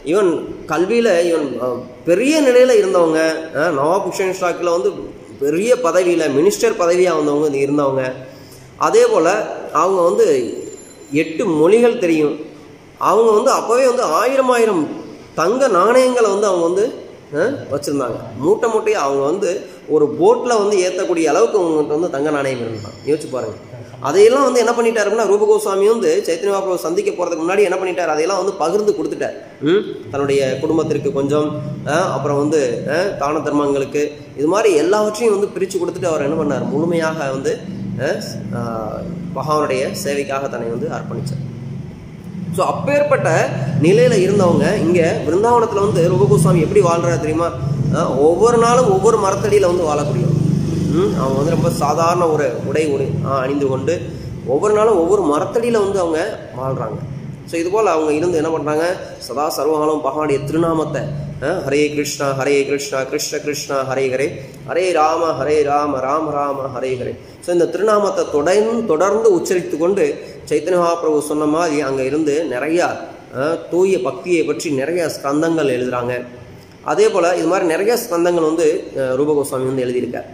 ஈவன் கல்வியில் ஈவன் அஹ், பெரிய நிலையில் இருந்தவங்க அஹ், நவாப் ஹுசேன் ஷாக்கில் வந்து பெரிய பதவியில் மினிஸ்டர் பதவியாக வந்தவங்க இது இருந்தவங்க அதே போல் அவங்க வந்து எட்டு மொழிகள் தெரியும் அவங்க வந்து அப்போவே வந்து ஆயிரம் ஆயிரம் தங்க நாணயங்களை வந்து அவங்க வந்து வச்சுருந்தாங்க மூட்டை மூட்டையாக அவங்க வந்து ஒரு போட்டில் வந்து ஏற்றக்கூடிய அளவுக்கு அவங்ககிட்ட வந்து தங்க நாணயம் இருந்தாங்க யோசிச்சு பாருங்க அதையெல்லாம் வந்து என்ன பண்ணிட்டாரு அப்படின்னா ரூபகோஸ்வாமி வந்து சைத்தன்ய மகாபிரபு சந்திக்க போகிறதுக்கு முன்னாடி என்ன பண்ணிட்டார் அதையெல்லாம் வந்து பகிர்ந்து கொடுத்துட்டார் ம்? தன்னுடைய குடும்பத்திற்கு கொஞ்சம் அஹ், அப்புறம் வந்து அஹ், தான தர்மங்களுக்கு இது மாதிரி எல்லாவற்றையும் வந்து பிரித்து கொடுத்துட்டு அவர் என்ன பண்ணார் முழுமையாக வந்து அஹ், அஹ், பகவானுடைய சேவைக்காக தன்னை வந்து அர்ப்பணித்தார் ஸோ அப்பேற்பட்ட நிலையில் இருந்தவங்க இங்கே பிருந்தாவனத்தில் வந்து ரூபகோஸ்வாமி எப்படி வாழ்றாரு தெரியுமா அஹ் ஒவ்வொரு நாளும் ஒவ்வொரு மரத்தடியில் வந்து வாழக்கூடியவங்க ம், அவங்க வந்து ரொம்ப சாதாரண ஒரு உடை உடை அஹ் அணிந்து கொண்டு ஒவ்வொரு நாளும் ஒவ்வொரு மரத்தடியில் வந்து அவங்க வாழ்கிறாங்க ஸோ இதுபோல் அவங்க இருந்து என்ன பண்ணுறாங்க சதா சர்வகாலம் பகவானுடைய திருநாமத்தை அஹ், ஹரே கிருஷ்ணா ஹரே கிருஷ்ணா கிருஷ்ண கிருஷ்ணா ஹரே ஹரே ஹரே ராம ஹரே ராம ராம ராம ஹரே ஹரே ஸோ இந்த திருநாமத்தை தொடர்ந்து தொடர்ந்து உச்சரித்து கொண்டு சைத்தன்ய மகாபிரபு சொன்ன மாதிரி அங்கே இருந்து நிறையா அஹ், தூய பக்தியை பற்றி நிறைய ஸ்கந்தங்கள் எழுதுகிறாங்க அதே போல் இது மாதிரி நிறைய ஸ்கந்தங்கள் வந்து அஹ், ரூபகோஸ்வாமி வந்து எழுதியிருக்கார்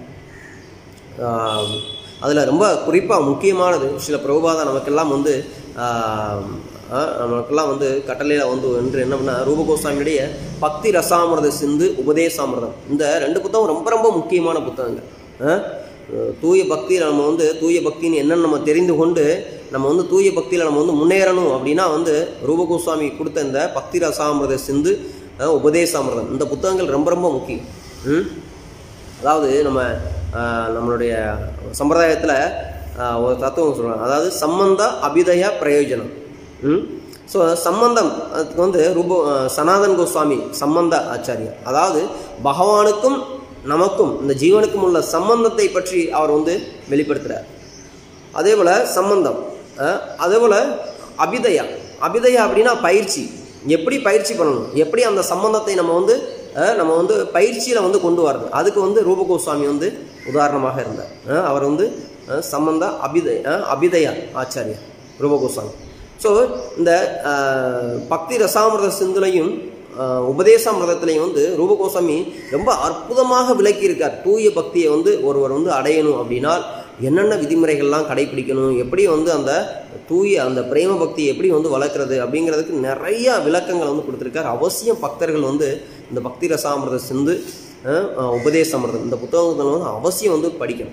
அதில் ரொம்ப குறிப்பாக முக்கியமானது சில பிரபுபாதா நமக்கெல்லாம் வந்து ஆஹ், ஆஹ், நமக்கெல்லாம் வந்து கட்டளையில் வந்து என்று என்ன பண்ணா ரூபகோஸ்வாமியுடைய பக்தி ரசாமிரத சிந்து உபதேசாமிரதம் இந்த ரெண்டு புத்தகம் ரொம்ப ரொம்ப முக்கியமான புத்தகங்கள் ஆஹ், தூய பக்தியில் நம்ம வந்து தூய பக்தின்னு என்னன்னு நம்ம தெரிந்து கொண்டு நம்ம வந்து தூய பக்தியில் நம்ம வந்து முன்னேறணும் அப்படின்னா வந்து ரூபகோஸ்வாமி கொடுத்த இந்த பக்தி ரசாமிரத சிந்து ஆஹ், உபதேசாமிரதம் இந்த புத்தகங்கள் ரொம்ப ரொம்ப முக்கியம் ம்? அதாவது நம்ம ஆஹ், நம்மளுடைய சம்பிரதாயத்தில் ஒரு தத்துவம் சொல்கிறாங்க அதாவது சம்பந்த அபிதய பிரயோஜனம் ஸோ சம்பந்தம் அதுக்கு வந்து ரூப ஆஹ், சனாதன் கோஸ்வாமி சம்பந்த ஆச்சாரியர் அதாவது பகவானுக்கும் நமக்கும் இந்த ஜீவனுக்கும் உள்ள சம்பந்தத்தை பற்றி அவர் வந்து வெளிப்படுத்துகிறார் அதே போல் சம்பந்தம் அஹ், அதே போல் அபிதயா அபிதயா அப்படின்னா பயிற்சி எப்படி பயிற்சி பண்ணணும் எப்படி அந்த சம்பந்தத்தை நம்ம வந்து அஹ், நம்ம வந்து பயிற்சியில் வந்து கொண்டு வரது அதுக்கு வந்து ரூபகோஸ்வாமி வந்து உதாரணமாக இருந்தார் அஹ், அவர் வந்து அஹ், சம்பந்த அபிதய அஹ், அபிதயா ஆச்சாரியர் ரூபகோஸ்வாமி ஸோ இந்த அஹ், பக்தி ரசாமிரத சிந்துலையும் அஹ், உபதேசாமிரதத்திலையும் வந்து ரூபகோஸ்வாமி ரொம்ப அற்புதமாக விளக்கியிருக்கார் தூய பக்தியை வந்து ஒருவர் வந்து அடையணும் அப்படின்னா என்னென்ன விதிமுறைகள்லாம் கடைபிடிக்கணும் எப்படி வந்து அந்த தூய அந்த பிரேம பக்தியை எப்படி வந்து வளர்க்குறது அப்படிங்கிறதுக்கு நிறைய விளக்கங்கள் வந்து கொடுத்துருக்கார் அவசியம் பக்தர்கள் வந்து இந்த பக்தி ரசாமிரத சிந்து அஹ், அஹ், உபதேசாமிரதம் இந்த புத்தகங்களை வந்து அவசியம் வந்து படிக்கணும்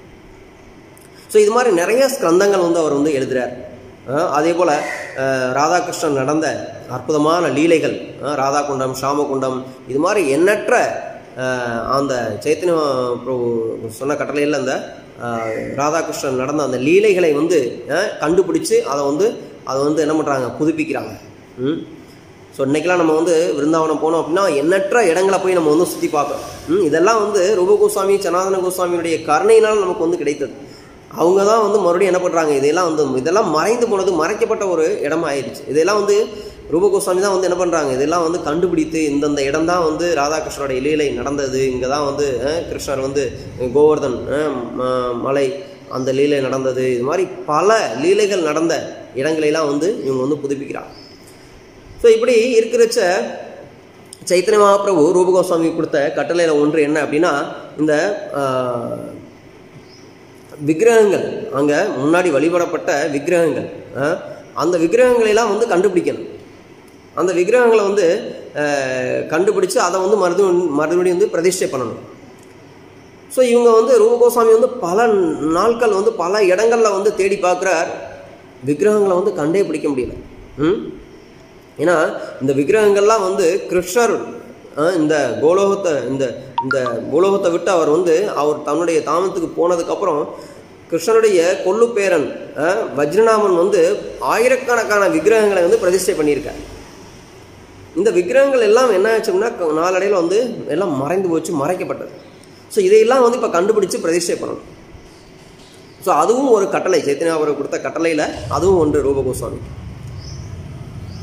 ஸோ இது மாதிரி நிறைய ஸ்கந்தங்கள் வந்து அவர் வந்து எழுதுறார் அஹ் அதே போல் ராதாகிருஷ்ணன் நடந்த அற்புதமான லீலைகள் அஹ் ராதா குண்டம் ஷாமகுண்டம் இது மாதிரி எண்ணற்ற அஹ் அந்த சைத்தன்ய பிரபு சொன்ன கட்டளையில் அந்த அஹ் ராதாகிருஷ்ணன் நடந்த அந்த லீலைகளை வந்து அஹ் கண்டுபிடிச்சு அதை வந்து அதை வந்து என்ன பண்ணுறாங்க புதுப்பிக்கிறாங்க ம் ஸோ இன்றைக்கெலாம் நம்ம வந்து விருந்தாவனம் போனோம் அப்படின்னா எண்ணற்ற இடங்களை போய் நம்ம வந்து சுற்றி பார்க்குறோம் ம், இதெல்லாம் வந்து ரூப கோஸ்வாமி சனாதன கோஸ்வாமியுடைய கருணையினால் நமக்கு வந்து கிடைத்தது அவங்க தான் வந்து மறுபடியும் என்ன பண்ணுறாங்க இதெல்லாம் வந்து இதெல்லாம் மறைந்து போனது மறைக்கப்பட்ட ஒரு இடமா ஆயிடுச்சு இதெல்லாம் வந்து ரூப கோஸ்வாமி தான் வந்து என்ன பண்ணுறாங்க இதெல்லாம் வந்து கண்டுபிடித்து இந்தந்த இடம் தான் வந்து ராதாகிருஷ்ணரோட லீலை நடந்தது இங்கே தான் வந்து அஹ், கிருஷ்ணர் வந்து கோவர்தன் அஹ், ம- மலை அந்த லீலை நடந்தது இது மாதிரி பல லீலைகள் நடந்த இடங்களெல்லாம் வந்து இவங்க வந்து புதுப்பிக்கிறாங்க ஸோ இப்படி இருக்கிறச்ச சைத்தன்ய மகாபிரபு ரூபகோஸ்வாமி கொடுத்த கட்டளையில் ஒன்று என்ன அப்படின்னா இந்த ஆஹ், விக்கிரகங்கள் அங்கே முன்னாடி வழிபடப்பட்ட விக்கிரகங்கள் ஆஹ், அந்த விக்கிரகங்களெல்லாம் வந்து கண்டுபிடிக்கணும் அந்த விக்கிரகங்களை வந்து ஆஹ், கண்டுபிடிச்சு அதை வந்து மறுபடியும் மறுபடியும் வந்து பிரதிஷ்டை பண்ணணும் ஸோ இவங்க வந்து ரூபகோஸ்வாமி வந்து பல நாட்கள் வந்து பல இடங்களில் வந்து தேடி பார்க்குறார் விக்கிரகங்களை வந்து கண்டே பிடிக்க முடியல ம் ஏன்னா இந்த விக்கிரகங்கள்லாம் வந்து கிருஷ்ணர் அஹ், இந்த கோலோகத்தை இந்த இந்த கோலோகத்தை விட்டு அவர் வந்து அவர் தன்னுடைய தாமத்துக்கு போனதுக்கப்புறம் கிருஷ்ணனுடைய கொள்ளு பேரன் அஹ், வஜ்ரநாமன் வந்து ஆயிரக்கணக்கான விக்கிரகங்களை வந்து பிரதிஷ்டை பண்ணியிருக்கார் இந்த விக்கிரகங்கள் எல்லாம் என்ன ஆச்சுன்னா க- நாளடைவில் வந்து எல்லாம் மறைந்து போச்சு மறைக்கப்பட்டது ஸோ இதையெல்லாம் வந்து இப்போ கண்டுபிடிச்சு பிரதிஷ்டை பண்ணணும் ஸோ அதுவும் ஒரு கட்டளை சைத்தன்யா அவர் கொடுத்த கட்டளையில் அதுவும் ஒன்று ரூபகோஸ்வாமி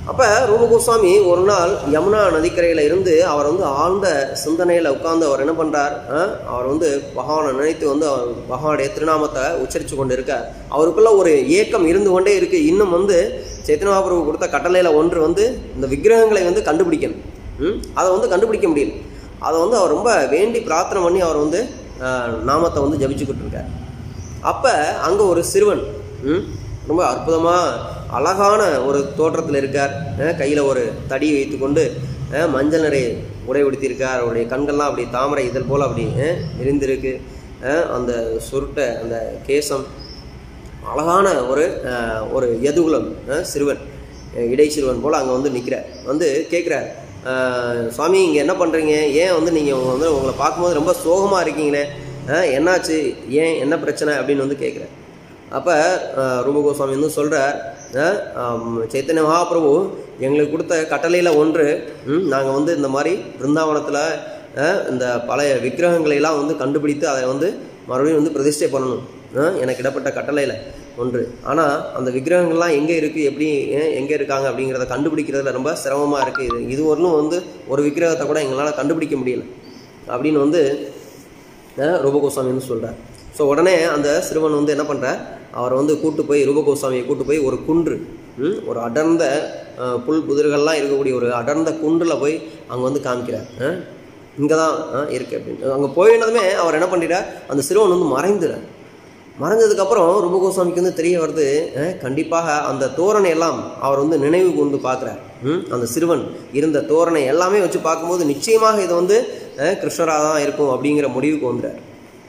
அப்போ ரூபகோஸ்வாமி ஒரு நாள் யமுனா நதிக்கரையில் இருந்து அவர் வந்து ஆழ்ந்த சிந்தனையில் உட்கார்ந்து அவர் என்ன பண்ணுறார் அவர் வந்து பகவானை நினைத்து வந்து அவர் பகவானுடைய திருநாமத்தை உச்சரித்து கொண்டு இருக்கார் அவருக்குள்ள ஒரு ஏக்கம் இருந்து கொண்டே இருக்கு இன்னும் வந்து சைத்தன்ய மகாபிரபு கொடுத்த கட்டளையில் ஒன்று வந்து இந்த விக்கிரகங்களை வந்து கண்டுபிடிக்கணும் ம்? அதை வந்து கண்டுபிடிக்க முடியல அதை வந்து அவர் ரொம்ப வேண்டி பிரார்த்தனை பண்ணி அவர் வந்து ஆஹ், நாமத்தை வந்து ஜபிச்சுக்கிட்டு இருக்கார் அப்போ அங்கே ஒரு சிறுவன் ம், ரொம்ப அற்புதமாக அழகான ஒரு தோற்றத்தில் இருக்கார் கையில் ஒரு தடி வைத்துக்கொண்டு அஹ், மஞ்சள் நிறை உடை உடுத்தியிருக்கார் அவருடைய கண்கள்லாம் அப்படி தாமரை இதழ் போல் அப்படி அஹ், விரிந்திருக்கு அஹ், அந்த சுருட்டை அந்த கேசம் அழகான ஒரு அஹ், ஒரு யதுகுலம் அஹ், சிறுவன் அஹ், இடை சிறுவன் போல் அங்கே வந்து நிற்கிறார் வந்து கேட்குறார் சுவாமி இங்கே என்ன பண்ணுறீங்க ஏன் வந்து நீங்கள் வந்து உங்களை பார்க்கும்போது ரொம்ப சோகமாக இருக்கீங்களே அஹ், என்னாச்சு ஏன் என்ன பிரச்சனை அப்படின்னு வந்து கேட்குறார் அப்போ ரூபகோஸ்வாமி வந்து சொல்கிறார் சைத்தன்ய மகாபிரபு எங்களுக்கு கொடுத்த கட்டளையில் ஒன்று நாங்கள் வந்து இந்த மாதிரி பிருந்தாவனத்தில் அஹ், இந்த பழைய விக்கிரகங்களை எல்லாம் வந்து கண்டுபிடித்து அதை வந்து மறுபடியும் வந்து பிரதிஷ்டை பண்ணணும் அஹ், எனக்கு இடப்பட்ட கட்டளையில் ஒன்று ஆனால் அந்த விக்கிரகங்கள்லாம் எங்கே இருக்குது எப்படி அஹ், எங்கே இருக்காங்க அப்படிங்கிறத கண்டுபிடிக்கிறதுல ரொம்ப சிரமமாக இருக்குது இது இது வரலும் வந்து ஒரு விக்கிரகத்தை கூட எங்களால் கண்டுபிடிக்க முடியல அப்படின்னு வந்து அஹ், ரூபகோஸ்வாமி வந்து சொல்கிறார் ஸோ உடனே அந்த சிறுவன் வந்து என்ன பண்ணுறார் அவர் வந்து கூட்டு போய் ரூபகோஸ்வாமியை கூட்டு போய் ஒரு குன்று ம், ஒரு அடர்ந்த அஹ், புல் புதிர்கள்லாம் இருக்கக்கூடிய ஒரு அடர்ந்த குன்றில் போய் அங்கே வந்து காமிக்கிறார் இங்கே தான் இருக்கு அப்படின்னு அங்கே போயினதுமே அவர் என்ன பண்ணிட்டார் அந்த சிறுவன் வந்து மறைந்துறார் மறைஞ்சதுக்கப்புறம் ரூபகோஸ்வாமிக்கு வந்து தெரிய வருது அஹ், கண்டிப்பாக அந்த தோரணை எல்லாம் அவர் வந்து நினைவு கொண்டு பார்க்குறார் அந்த சிறுவன் இருந்த தோரணை எல்லாமே வச்சு பார்க்கும்போது நிச்சயமாக இது வந்து அஹ், கிருஷ்ணராக தான் இருக்கும் அப்படிங்கிற முடிவுக்கு வந்துறார்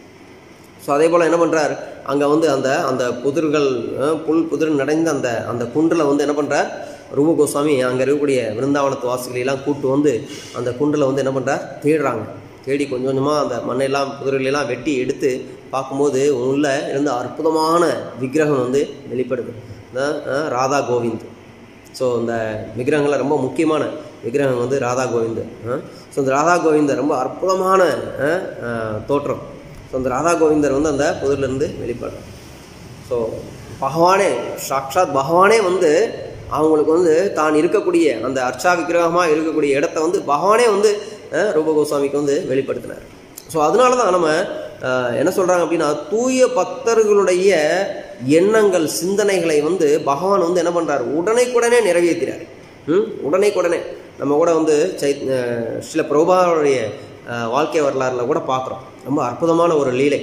ஸோ அதே போல் என்ன பண்ணுறார் அங்கே வந்து அந்த அந்த புதிர்கள் அஹ், புல் புதிர் நிறைந்த அந்த அந்த குன்றில் வந்து என்ன பண்ணுறார் ரூப கோஸ்வாமி அங்கே இருக்கக்கூடிய விருந்தாவனத்து வாசிகளை எல்லாம் கூட்டு வந்து அந்த குன்றில் வந்து என்ன பண்ணுறார் தேடுறாங்க தேடி கொஞ்சம் கொஞ்சமாக அந்த மண்ணெல்லாம் புதிர்களெல்லாம் வெட்டி எடுத்து பார்க்கும்போது உள்ள இருந்த அற்புதமான விக்கிரகம் வந்து வெளிப்படுது இந்த, அஹ், ராதா கோவிந்த் ஸோ இந்த விக்கிரகங்களில் ரொம்ப முக்கியமான விக்கிரகம் வந்து ராதா கோவிந்த் ஸோ இந்த ராதா கோவிந்தர் ரொம்ப அற்புதமான அஹ், அஹ், தோற்றம் ஸோ அந்த ராதா கோவிந்தர் வந்து அந்த புதிரிலிருந்து வெளிப்படுறார் ஸோ பகவானே சாக்ஷாத் பகவானே வந்து அவங்களுக்கு வந்து தான் இருக்கக்கூடிய அந்த அர்ச்சா விக்கிரகமாக இருக்கக்கூடிய இடத்த வந்து பகவானே வந்து அஹ், ரூப கோஸ்வாமிக்கு வந்து வெளிப்படுத்தினார் ஸோ அதனால தான் நம்ம அஹ், என்ன சொல்கிறாங்க அப்படின்னா தூய பக்தர்களுடைய எண்ணங்கள் சிந்தனைகளை வந்து பகவான் வந்து என்ன பண்ணுறார் உடனேக்குடனே நிறைவேற்றுறார் ம் உடனேக்குடனே நம்ம கூட வந்து சை அஹ், சில பிரபாவுடைய வாழ்க்கை வரலாறுல கூட பார்க்குறோம் ரொம்ப அற்புதமான ஒரு லீலை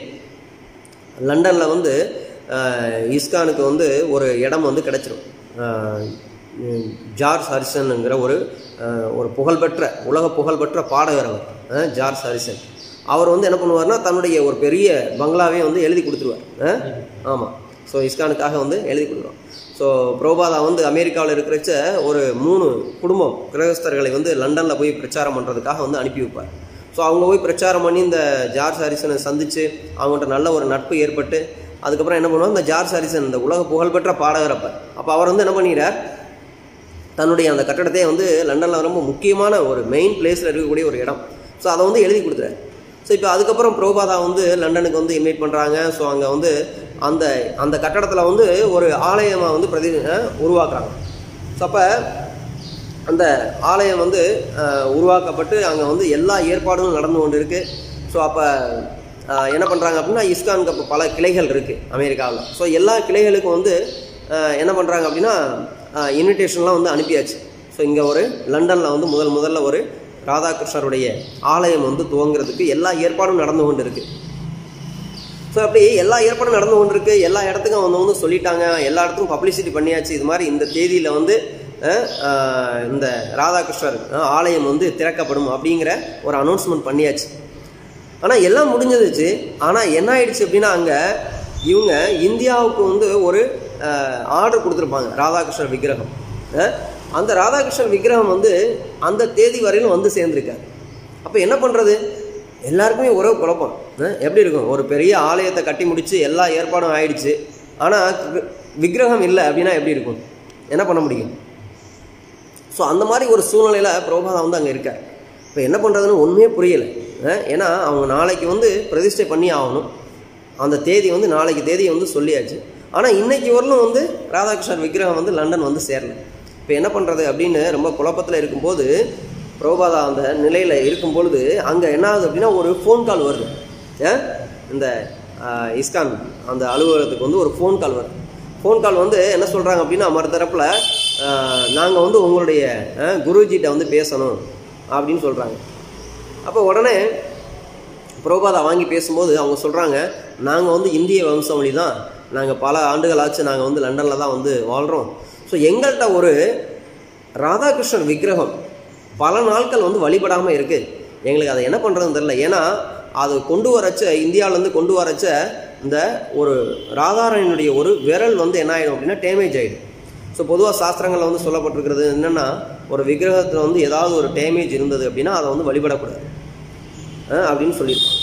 லண்டனில் வந்து அஹ், இஸ்கானுக்கு வந்து ஒரு இடம் வந்து கிடச்சிரும் அஹ், உம், ஜார்ஜ் ஹரிசனுங்கிற ஒரு அஹ், ஒரு புகழ்பெற்ற உலக புகழ்பெற்ற பாடகர் அவர் அஹ், ஜார்ஜ் ஹரிசன் அவர் வந்து என்ன பண்ணுவார்னா தன்னுடைய ஒரு பெரிய பங்களாவே வந்து எழுதி கொடுத்துருவார் ஆமாம் ஸோ இஸ்கானுக்காக வந்து எழுதி கொடுக்குறோம் ஸோ புரோபாதா வந்து அமெரிக்காவில் இருக்கிறச்ச ஒரு மூணு குடும்பம் கிரகஸ்தர்களை வந்து லண்டனில் போய் பிரச்சாரம் பண்ணுறதுக்காக வந்து அனுப்பி வைப்பார் ஸோ அவங்க போய் பிரச்சாரம் பண்ணி இந்த ஜார்ஜ் ஹாரிசனை சந்தித்து அவங்கள்ட்ட நல்ல ஒரு நட்பு ஏற்பட்டு அதுக்கப்புறம் என்ன பண்ணுவாங்க இந்த ஜார்ஜ் ஹாரிசன் இந்த உலக புகழ்பெற்ற பாடகர் அப்போ அப்போ அவர் வந்து என்ன பண்ணிடுறார் தன்னுடைய அந்த கட்டடத்தையே வந்து லண்டனில் ரொம்ப முக்கியமான ஒரு மெயின் பிளேஸில் இருக்கக்கூடிய ஒரு இடம் ஸோ அதை வந்து எழுதி கொடுத்துறாரு ஸோ இப்போ அதுக்கப்புறம் புரோபாதா வந்து லண்டனுக்கு வந்து இன்வைட் பண்ணுறாங்க ஸோ அங்கே வந்து அந்த அந்த கட்டடத்தில் வந்து ஒரு ஆலயமாக வந்து பிரதி அஹ், உருவாக்குறாங்க ஸோ அப்போ அந்த ஆலயம் வந்து அஹ், உருவாக்கப்பட்டு அங்கே வந்து எல்லா ஏற்பாடுகளும் நடந்து கொண்டு இருக்கு ஸோ அப்போ என்ன பண்ணுறாங்க அப்படின்னா இஸ்கானுக்கு அப்போ பல கிளைகள் இருக்குது அமெரிக்காவில் ஸோ எல்லா கிளைகளுக்கும் வந்து அஹ், என்ன பண்ணுறாங்க அப்படின்னா இன்விடேஷன்லாம் வந்து அனுப்பியாச்சு ஸோ இங்கே ஒரு லண்டனில் வந்து முதல் முதல்ல ஒரு ராதாகிருஷ்ணருடைய ஆலயம் வந்து துவங்குறதுக்கு எல்லா ஏற்பாடும் நடந்து கொண்டு இருக்கு ஸோ அப்படி எல்லா ஏற்பாடும் நடந்து கொண்டு இருக்கு எல்லா இடத்துக்கும் அவங்க வந்து சொல்லிட்டாங்க எல்லா இடத்துக்கும் பப்ளிசிட்டி பண்ணியாச்சு இது மாதிரி இந்த தேதியில் வந்து அஹ், அஹ், இந்த ராதாகிருஷ்ணர் அஹ், ஆலயம் வந்து திறக்கப்படும் அப்படிங்கிற ஒரு அனௌன்ஸ்மெண்ட் பண்ணியாச்சு ஆனால் எல்லாம் முடிஞ்சிருச்சு ஆனால் என்ன ஆயிடுச்சு அப்படின்னா அங்கே இவங்க இந்தியாவுக்கு வந்து ஒரு ஆர்டர் கொடுத்துருப்பாங்க ராதாகிருஷ்ணர் விக்கிரகம் அஹ், அந்த ராதாகிருஷ்ணர் விக்கிரகம் வந்து அந்த தேதி வரையிலும் வந்து சேர்ந்துருக்காரு அப்போ என்ன பண்ணுறது எல்லாருக்குமே ஒரே குழப்பம் அஹ், எப்படி இருக்கும் ஒரு பெரிய ஆலயத்தை கட்டி முடிச்சு எல்லா ஏற்பாடும் ஆயிடுச்சு ஆனால் விக்கிரகம் இல்லை அப்படின்னா எப்படி இருக்கும் என்ன பண்ண முடியும் ஸோ அந்த மாதிரி ஒரு சூழ்நிலையில் பிரபாதா வந்து அங்கே இருக்கார் இப்போ என்ன பண்ணுறதுன்னு ஒன்றுமே புரியலை அஹ் ஏன்னா அவங்க நாளைக்கு வந்து பிரதிஷ்டை பண்ணி ஆகணும் அந்த தேதி வந்து நாளைக்கு தேதியை வந்து சொல்லியாச்சு ஆனால் இன்னைக்கு வரலும் வந்து ராதாகிருஷ்ணர் விக்கிரகம் வந்து லண்டன் வந்து சேரல இப்போ என்ன பண்ணுறது அப்படின்னு ரொம்ப குழப்பத்தில் இருக்கும்போது பிரபுபாதா அந்த நிலையில் இருக்கும் பொழுது அங்கே என்ன ஆகுது அப்படின்னா ஒரு ஃபோன் கால் வருது ஏன் இந்த ஆஹ், இஸ்கான் அந்த அலுவலகத்துக்கு வந்து ஒரு ஃபோன் கால் வருது ஃபோன் கால் வந்து என்ன சொல்கிறாங்க அப்படின்னா மறுதரப்பில் நாங்கள் வந்து உங்களுடைய ஆஹ், குருஜிட்ட வந்து பேசணும் அப்படின்னு சொல்கிறாங்க அப்போ உடனே புரோபாதா வாங்கி பேசும்போது அவங்க சொல்கிறாங்க நாங்கள் வந்து இந்திய வம்சாவளி தான் நாங்கள் பல ஆண்டுகள் ஆச்சு நாங்கள் வந்து லண்டனில் தான் வந்து வாழ்கிறோம் ஸோ எங்கள்கிட்ட ஒரு ராதாகிருஷ்ணர் விக்கிரகம் பல நாட்கள் வந்து வழிபடாமல் இருக்குது எங்களுக்கு அதை என்ன பண்ணுறதுன்னு தெரில ஏன்னா அது கொண்டு வரச்ச இந்தியாவிலேருந்து கொண்டு வரச்ச இந்த ஒரு ராதாராயனுடைய ஒரு விரல் வந்து என்ன ஆகிடும் அப்படின்னா டேமேஜ் ஆகிடும் ஸோ பொதுவாக சாஸ்திரங்களில் வந்து சொல்லப்பட்டிருக்கிறது என்னென்னா ஒரு விக்கிரகத்தில் வந்து ஏதாவது ஒரு டேமேஜ் இருந்தது அப்படின்னா அதை வந்து வழிபடக்கூடாது அஹ் அப்படின்னு சொல்லியிருப்பாங்க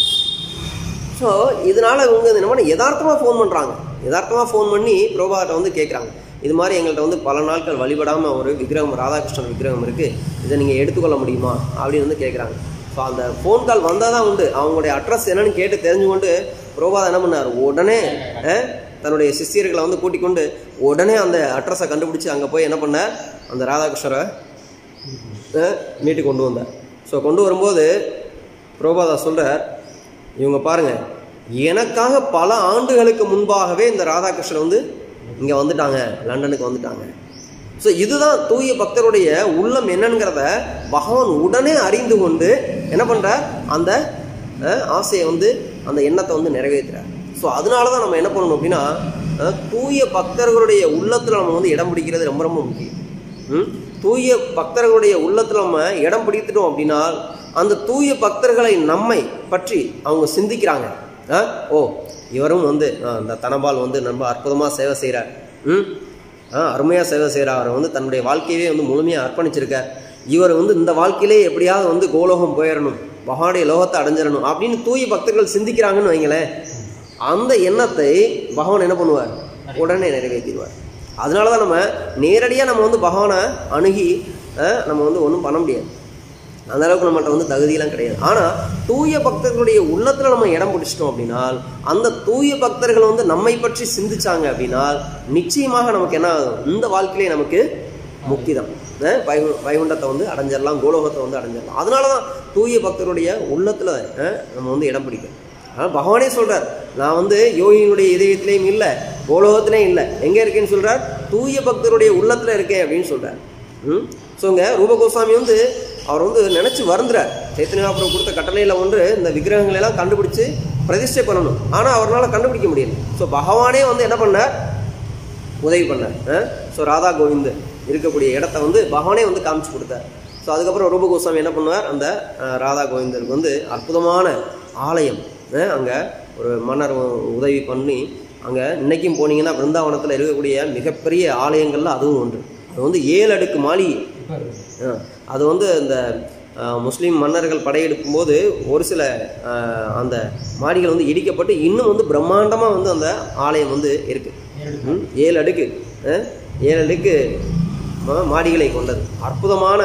ஸோ இதனால் இவங்க என்ன பண்ண யதார்த்தமாக ஃபோன் பண்ணுறாங்க யதார்த்தமாக ஃபோன் பண்ணி புரோபாட்ட வந்து கேட்குறாங்க இது மாதிரி எங்கள்கிட்ட வந்து பல நாட்கள் வழிபடாமல் ஒரு விக்கிரகம் ராதாகிருஷ்ணன் விக்கிரகம் இருக்குது இதை நீங்கள் எடுத்துக்கொள்ள முடியுமா அப்படின்னு வந்து கேட்குறாங்க ஸோ அந்த ஃபோன் கால் வந்தால் தான் உண்டு அவங்களுடைய அட்ரஸ் என்னன்னு கேட்டு தெரிஞ்சு கொண்டு புரோபாதா என்ன பண்ணார் உடனே அஹ், தன்னுடைய சிஷியர்களை வந்து கூட்டிக் கொண்டு உடனே அந்த அட்ரஸை கண்டுபிடிச்சி அங்கே போய் என்ன பண்ணார் அந்த ராதாகிருஷ்ணரை அஹ், மீட்டு கொண்டு வந்தார் ஸோ கொண்டு வரும்போது புரோபாதா சொல்கிறார் இவங்க பாருங்க எனக்காக பல ஆண்டுகளுக்கு முன்பாகவே இந்த ராதாகிருஷ்ணன் வந்து இங்கே வந்துட்டாங்க லண்டனுக்கு வந்துட்டாங்க ஸோ இதுதான் தூய பக்தருடைய உள்ளம் என்னங்கிறத பகவான் உடனே அறிந்து கொண்டு என்ன பண்ணுறார் அந்த அஹ், ஆசையை வந்து அந்த எண்ணத்தை வந்து நிறைவேற்றுறார் ஸோ அதனால தான் நம்ம என்ன பண்ணணும் அப்படின்னா அஹ், தூய பக்தர்களுடைய உள்ளத்தில் நம்ம வந்து இடம் பிடிக்கிறது ரொம்ப ரொம்ப முக்கியம் ம்? தூய பக்தர்களுடைய உள்ளத்தில் நம்ம இடம் பிடித்துட்டோம் அப்படின்னா அந்த தூய பக்தர்களை நம்மை பற்றி அவங்க சிந்திக்கிறாங்க ஆ? ஓ இவரும் வந்து ஆ, இந்த தனபால் வந்து ரொம்ப அற்புதமாக சேவை செய்கிறார் ம் ஆ அருமையாக சேவை செய்கிறார் அவர் வந்து தன்னுடைய வாழ்க்கையவே வந்து முழுமையாக அர்ப்பணிச்சிருக்கார் இவர் வந்து இந்த வாழ்க்கையிலே எப்படியாவது வந்து கோலோகம் போயிடணும் பகவானுடைய லோகத்தை அடைஞ்சிடணும் அப்படின்னு தூய பக்தர்கள் சிந்திக்கிறாங்கன்னு வைங்களேன் அந்த எண்ணத்தை பகவான் என்ன பண்ணுவார் உடனே நிறைவேற்றிடுவார் அதனால தான் நம்ம நேரடியாக நம்ம வந்து பகவானை அணுகி அஹ், நம்ம வந்து ஒன்றும் பண்ண முடியாது அந்த அளவுக்கு நம்மகிட்ட வந்து தகுதியெல்லாம் கிடையாது ஆனால் தூய பக்தர்களுடைய உள்ளத்தில் நம்ம இடம் பிடிச்சிட்டோம் அப்படின்னா அந்த தூய பக்தர்கள் வந்து நம்மை பற்றி சிந்திச்சாங்க அப்படின்னா நிச்சயமாக நமக்கு என்ன ஆகும் இந்த வாழ்க்கையிலே நமக்கு முக்கியம் அஹ் வைகு வைகுண்டத்தை வந்து அடைஞ்சிடலாம் கோலோகத்தை வந்து அடைஞ்சிடலாம் அதனால தான் தூய பக்தருடைய உள்ளத்தில் நம்ம வந்து இடம் பிடிக்கும் ஆனால் பகவானே சொல்றார் நான் வந்து யோகியினுடைய இதயத்திலையும் இல்லை கோலோகத்திலையும் இல்லை எங்கே இருக்கேன்னு சொல்றார் தூய பக்தருடைய உள்ளத்தில் இருக்கேன் அப்படின்னு சொல்றார் ம் ஸோ இங்கே ரூபகோசாமி வந்து அவர் வந்து நினச்சி வருந்துறார் சைத்தன்யாபுரம் கொடுத்த கட்டளையில் ஒன்று இந்த விக்கிரகங்களை எல்லாம் கண்டுபிடிச்சு பிரதிஷ்டை பண்ணணும் ஆனால் அவரால் கண்டுபிடிக்க முடியல ஸோ பகவானே வந்து என்ன பண்ணார் உதவி பண்ணார் ஸோ ராதா கோவிந்த் இருக்கக்கூடிய இடத்த வந்து பகவானே வந்து காமிச்சு கொடுத்தார் ஸோ அதுக்கப்புறம் ரூப கோஸ்வாமி என்ன பண்ணுவார் அந்த அஹ், ராதா கோவிந்தருக்கு வந்து அற்புதமான ஆலயம் அங்கே ஒரு மன்னர் உ- உதவி பண்ணி அங்கே இன்னைக்கும் போனீங்கன்னா பிருந்தாவனத்தில் இருக்கக்கூடிய மிகப்பெரிய ஆலயங்கள்ல அதுவும் ஒன்று அது வந்து ஏழு அடுக்கு மாளிகை ஆ, அது வந்து இந்த ஆ, முஸ்லீம் மன்னர்கள் படையெடுக்கும் போது ஒரு சில ஆ, அந்த மாடிகள் வந்து இடிக்கப்பட்டு இன்னும் வந்து பிரம்மாண்டமாக வந்து அந்த ஆலயம் வந்து இருக்கு ம், ஏழு அடுக்கு ஆ, ஏழு அடுக்கு மா- மாடிகளை கொண்டது அற்புதமான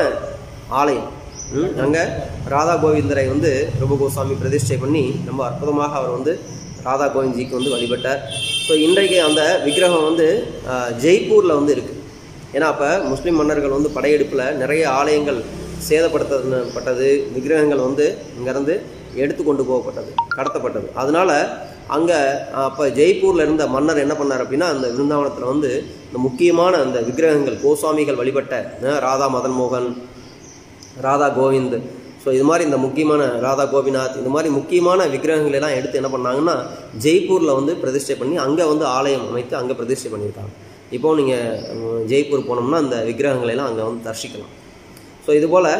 ஆலயம் ம், அங்க ராதா கோவிந்தரை வந்து ரூபகோஸ்வாமி பிரதிஷ்டை பண்ணி ரொம்ப அற்புதமாக அவர் வந்து ராதா கோவிந்த்ஜிக்கு வந்து வழிபட்டார் ஸோ இன்றைக்கு அந்த விக்கிரகம் வந்து ஆ, ஜெய்ப்பூர்ல வந்து இருக்கு ஏன்னா அப்போ முஸ்லீம் மன்னர்கள் வந்து படையெடுப்பில் நிறைய ஆலயங்கள் சேதப்படுத்தப்பட்டது விக்கிரகங்கள் வந்து இங்கேருந்து எடுத்து கொண்டு போகப்பட்டது கடத்தப்பட்டது அதனால அங்கே அப்போ ஜெய்ப்பூரில் இருந்த மன்னர் என்ன பண்ணார் அப்படின்னா அந்த விருந்தாவனத்தில் வந்து இந்த முக்கியமான அந்த விக்கிரகங்கள் கோஸ்வாமிகள் வழிபட்ட அஹ், ராதா மதன் மோகன் ராதா கோவிந்த் ஸோ இது மாதிரி இந்த முக்கியமான ராதா கோபிநாத் இந்த மாதிரி முக்கியமான விக்கிரகங்களை எல்லாம் எடுத்து என்ன பண்ணாங்கன்னா ஜெய்ப்பூரில் வந்து பிரதிஷ்டை பண்ணி அங்கே வந்து ஆலயம் அமைத்து அங்கே பிரதிஷ்டை பண்ணியிருக்காங்க இப்போ நீங்கள் ஜெய்ப்பூர் போனோம்னா அந்த விக்கிரகங்களை எல்லாம் அங்கே வந்து தரிசிக்கலாம் ஸோ இதுபோல்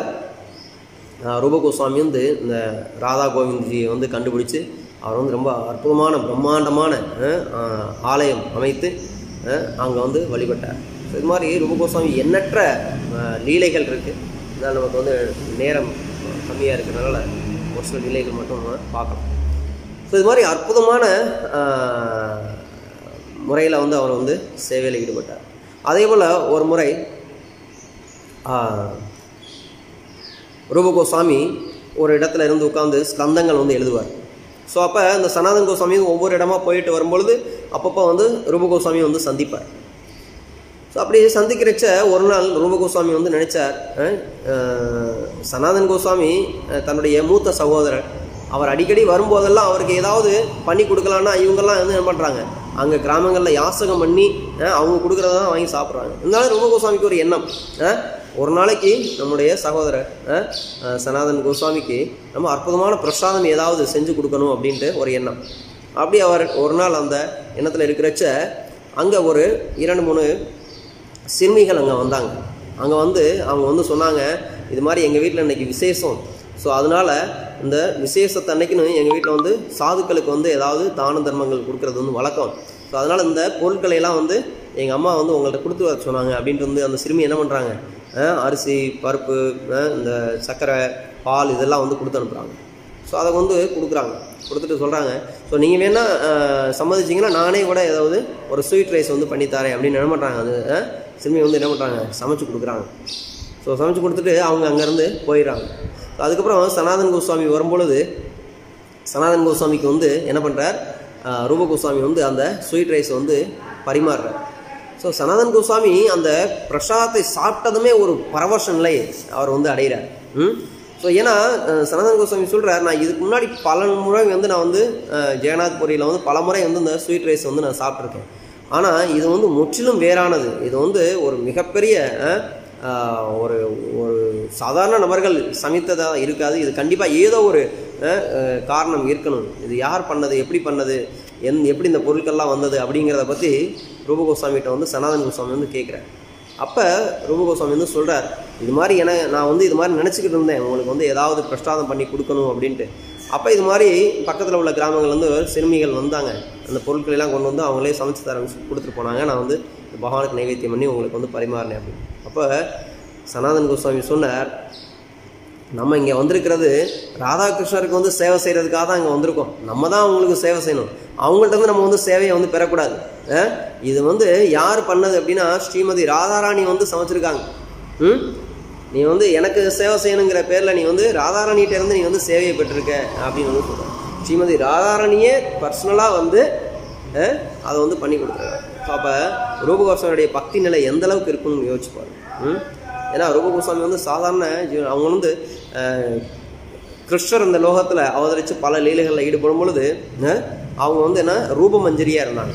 ரூபகோஸ்வாமி வந்து இந்த ராதா கோவிந்த்ஜியை வந்து கண்டுபிடிச்சு அவர் வந்து ரொம்ப அற்புதமான பிரம்மாண்டமான அஹ், அஹ், ஆலயம் அமைத்து அங்கே வந்து வழிபட்டார் ஸோ இது மாதிரி ரூபகோஸ்வாமி எண்ணற்ற அஹ், லீலைகள் இருக்குது இதனால் நமக்கு வந்து நேரம் கம்மியாக இருக்கிறதுனால ஒரு சில லீலைகள் மட்டும் நம்ம பார்க்கலாம் ஸோ இது மாதிரி அற்புதமான முறையில் வந்து அவர் வந்து சேவையில் ஈடுபட்டார் அதே போல் ஒரு முறை ஆஹ், ரூப கோஸ்வாமி ஒரு இடத்துல இருந்து உட்காந்து ஸ்கந்தங்கள் வந்து எழுதுவார் ஸோ அப்போ இந்த சனாதன் கோஸ்வாமி ஒவ்வொரு இடமா போயிட்டு வரும்பொழுது அப்பப்போ வந்து ரூப கோஸ்வாமி வந்து சந்திப்பார் ஸோ அப்படி சந்திக்கிறச்ச ஒரு நாள் ரூப கோஸ்வாமி வந்து நினைச்சார் அஹ், அஹ், சனாதன் கோஸ்வாமி அஹ், தன்னுடைய மூத்த சகோதரர் அவர் அடிக்கடி வரும்போதெல்லாம் அவருக்கு ஏதாவது பண்ணி கொடுக்கலான்னா இவங்கெல்லாம் வந்து என்ன பண்ணுறாங்க அங்கே கிராமங்களில் யாசகம் பண்ணி அஹ், அவங்க கொடுக்குறத தான் வாங்கி சாப்பிட்றாங்க இருந்தாலும் ரூப கோஸ்வாமிக்கு ஒரு எண்ணம் அஹ், ஒரு நாளைக்கு நம்முடைய சகோதரர் அஹ், அஹ், சனாதன் கோஸ்வாமிக்கு நம்ம அற்புதமான பிரசாதம் ஏதாவது செஞ்சு கொடுக்கணும் அப்படின்ட்டு ஒரு எண்ணம் அப்படி அவர் ஒரு நாள் அந்த எண்ணத்தில் இருக்கிறச்ச அங்கே ஒரு இரண்டு மூணு சிறுமிகள் அங்கே வந்தாங்க அங்கே வந்து அவங்க வந்து சொன்னாங்க இது மாதிரி எங்கள் வீட்டில் இன்னைக்கு விசேஷம் ஸோ அதனால் இந்த விசேஷத்தை அன்னைக்குன்னு எங்கள் வீட்டில் வந்து சாதுக்களுக்கு வந்து ஏதாவது தான தர்மங்கள் கொடுக்கறது வந்து வழக்கம் ஸோ அதனால் இந்த பொருட்களை எல்லாம் வந்து எங்கள் அம்மா வந்து உங்கள்கிட்ட கொடுத்து வர சொன்னாங்க அப்படின்ட்டு வந்து அந்த சிறுமி என்ன பண்ணுறாங்க அரிசி பருப்பு அஹ், இந்த சர்க்கரை பால் இதெல்லாம் வந்து கொடுத்து அனுப்புகிறாங்க ஸோ அதை வந்து கொடுக்குறாங்க கொடுத்துட்டு சொல்கிறாங்க ஸோ நீங்கள் வேணால் சம்மதிச்சிங்கன்னா நானே கூட ஏதாவது ஒரு ஸ்வீட் ரைஸ் வந்து பண்ணித்தரேன் அப்படின்னு என்ன பண்ணுறாங்க அது அஹ், சிறுமி வந்து என்ன பண்ணுறாங்க சமைச்சு கொடுக்குறாங்க ஸோ சமைச்சு கொடுத்துட்டு அவங்க அங்கேருந்து போயிடுறாங்க ஸோ அதுக்கப்புறம் சனாதன் கோஸ்வாமி வரும்பொழுது சனாதன் கோஸ்வாமிக்கு வந்து என்ன பண்ணுறார் ரூப கோஸ்வாமி வந்து அந்த ஸ்வீட் ரைஸ் வந்து பரிமாறுறார் ஸோ சனாதன் கோஸ்வாமி அந்த பிரசாதத்தை சாப்பிட்டதுமே ஒரு பரவச நிலை அவர் வந்து அடைகிறார் ம் ஸோ ஏன்னா அஹ், சனாதன் கோஸ்வாமி சொல்கிறார் நான் இதுக்கு முன்னாடி பல முறை வந்து நான் வந்து அஹ், ஜெகநாத் புரியில் வந்து பல முறை வந்து இந்த ஸ்வீட் ரைஸ் வந்து நான் சாப்பிட்ருக்கேன் ஆனால் இது வந்து முற்றிலும் வேறானது இது வந்து ஒரு மிகப்பெரிய அஹ், ஆஹ் ஒரு ஒரு சாதாரண நபர்கள் சமைத்ததாக இருக்காது இது கண்டிப்பாக ஏதோ ஒரு அஹ், அஹ், காரணம் இருக்கணும் இது யார் பண்ணது எப்படி பண்ணது எந் எப்படி இந்த பொருட்கள்லாம் வந்தது அப்படிங்கிறத பற்றி ரூப கோஸ்வாமிகிட்ட வந்து சனாதன் கோஸ்வாமி வந்து கேட்குறேன் அப்போ ரூப கோஸ்வாமி வந்து சொல்கிறார் இது மாதிரி என நான் வந்து இது மாதிரி நினச்சிக்கிட்டு இருந்தேன் உங்களுக்கு வந்து ஏதாவது பிரசாதம் பண்ணி கொடுக்கணும் அப்படின்ட்டு அப்போ இது மாதிரி பக்கத்தில் உள்ள கிராமங்கள்லேருந்து சிறுமிகள் வந்தாங்க அந்த பொருட்களை எல்லாம் கொண்டு வந்து அவங்களே சமைச்சு தர கொடுத்துட்டு போனாங்க நான் வந்து இந்த பகவானுக்கு நைவேத்தியம் பண்ணி உங்களுக்கு வந்து பரிமாறினேன் அப்படின்னு அப்போ சனாதன் கோஸ்வாமி சொன்னார் நம்ம இங்கே வந்திருக்கிறது ராதாகிருஷ்ணருக்கு வந்து சேவை செய்கிறதுக்காக தான் இங்கே வந்திருக்கோம் நம்ம தான் அவங்களுக்கு சேவை செய்யணும் அவங்கள்ட்ட இருந்து நம்ம வந்து சேவையை வந்து பெறக்கூடாது அஹ்? இது வந்து யார் பண்ணது அப்படின்னா ஸ்ரீமதி ராதாராணி வந்து சமைச்சிருக்காங்க ம் நீ வந்து எனக்கு சேவை செய்யணுங்கிற பேரில் நீ வந்து ராதாராணிகிட்ட இருந்து நீ வந்து சேவையை பெற்றிருக்க அப்படின்னு வந்து சொல்கிறேன் ஸ்ரீமதி ராதாராணியே பர்சனலாக வந்து அஹ், அதை வந்து பண்ணி கொடுத்துருக்காங்க ஸோ அப்போ ரூபகோஸ்வாமியுடைய பக்தி நிலை எந்த அளவுக்கு இருக்குன்னு யோசிச்சு பாருங்க ம் ஏன்னா ரூபகோஸ்வாமி வந்து சாதாரண ஜீவன் அவங்க வந்து அஹ், கிருஷ்ணர் இந்த லோகத்தில் அவதரித்து பல லீலைகளில் ஈடுபடும் பொழுது அஹ், அவங்க வந்து என்ன ரூபமஞ்சரியாக இருந்தாங்க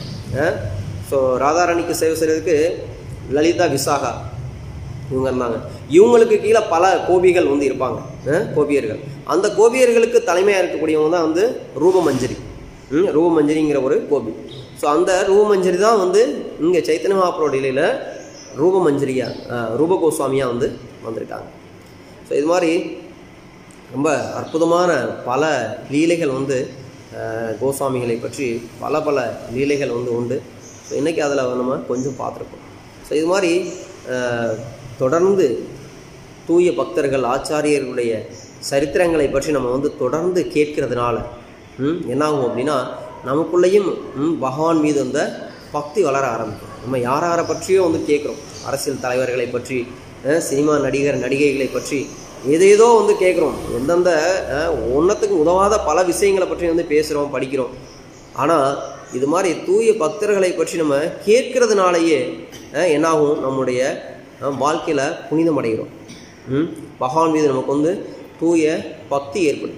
ஸோ ராதாராணிக்கு சேவை செய்கிறதுக்கு லலிதா விசாகா இவங்க இருந்தாங்க இவங்களுக்கு கீழே பல கோபிகள் வந்து இருப்பாங்க அஹ், கோபியர்கள் அந்த கோபியர்களுக்கு தலைமையாக இருக்கக்கூடியவங்க தான் வந்து ரூபமஞ்சரி ம், ரூபமஞ்சரிங்கிற ஒரு கோபி ஸோ அந்த ரூபமஞ்சரி தான் வந்து இங்கே சைத்தன்ய மகாபுரோட இலையில் ரூபமஞ்சரியா அஹ், ரூப கோஸ்வாமியாக வந்து வந்திருக்காங்க ஸோ இது மாதிரி ரொம்ப அற்புதமான பல லீலைகள் வந்து அஹ், கோஸ்வாமிகளை பற்றி பல பல லீலைகள் வந்து உண்டு ஸோ இன்றைக்கி அதில் நம்ம கொஞ்சம் பார்த்துருக்கோம் ஸோ இது மாதிரி அஹ், தொடர்ந்து தூய பக்தர்கள் ஆச்சாரியர்களுடைய சரித்திரங்களை பற்றி நம்ம வந்து தொடர்ந்து கேட்கறதுனால ம், என்னாகும் அப்படின்னா நமக்குள்ளேயும் ம், பகவான் மீது அந்த பக்தி வளர ஆரம்பிக்கும் நம்ம யார் யாரை பற்றியோ வந்து கேட்குறோம் அரசியல் தலைவர்களை பற்றி அஹ், சினிமா நடிகர் நடிகைகளை பற்றி ஏதேதோ வந்து கேட்குறோம் எந்தெந்த அஹ், ஒன்றத்துக்கு உதவாத பல விஷயங்களை பற்றி வந்து பேசுகிறோம் படிக்கிறோம் ஆனால் இது மாதிரி தூய பக்தர்களை பற்றி நம்ம கேட்கறதுனாலேயே அஹ், என்னாகும் நம்முடைய வாழ்க்கையில் புனிதம் அடைகிறோம் ம்? பகவான் மீது நமக்கு வந்து தூய பக்தி ஏற்படும்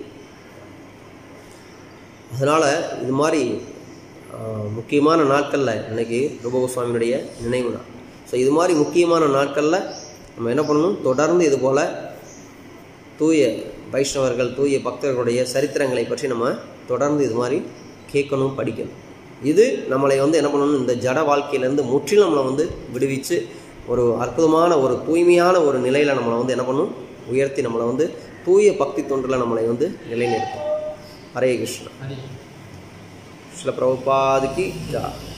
அதனால் இது மாதிரி ஆஹ், முக்கியமான நாட்களில் இன்னைக்கு ரூபகோஸ்வாமியுடைய நினைவு நாள் ஸோ இது மாதிரி முக்கியமான நாட்களில் நம்ம என்ன பண்ணணும் தொடர்ந்து இது போல் தூய வைஷ்ணவர்கள் தூய பக்தர்களுடைய சரித்திரங்களை பற்றி நம்ம தொடர்ந்து இது மாதிரி கேட்கணும் படிக்கணும் இது நம்மளை வந்து என்ன பண்ணணும் இந்த ஜட வாழ்க்கையிலேருந்து முற்றிலும் நம்மளை வந்து விடுவிச்சு ஒரு அற்புதமான ஒரு தூய்மையான ஒரு நிலையில் நம்மளை வந்து என்ன பண்ணணும் உயர்த்தி நம்மளை வந்து தூய பக்தி தொண்டில் நம்மளை வந்து நிலைநிறுத்தும் ஹரே கிருஷ்ணா ஹரி சில பிரபுபாதிக்கு ஜா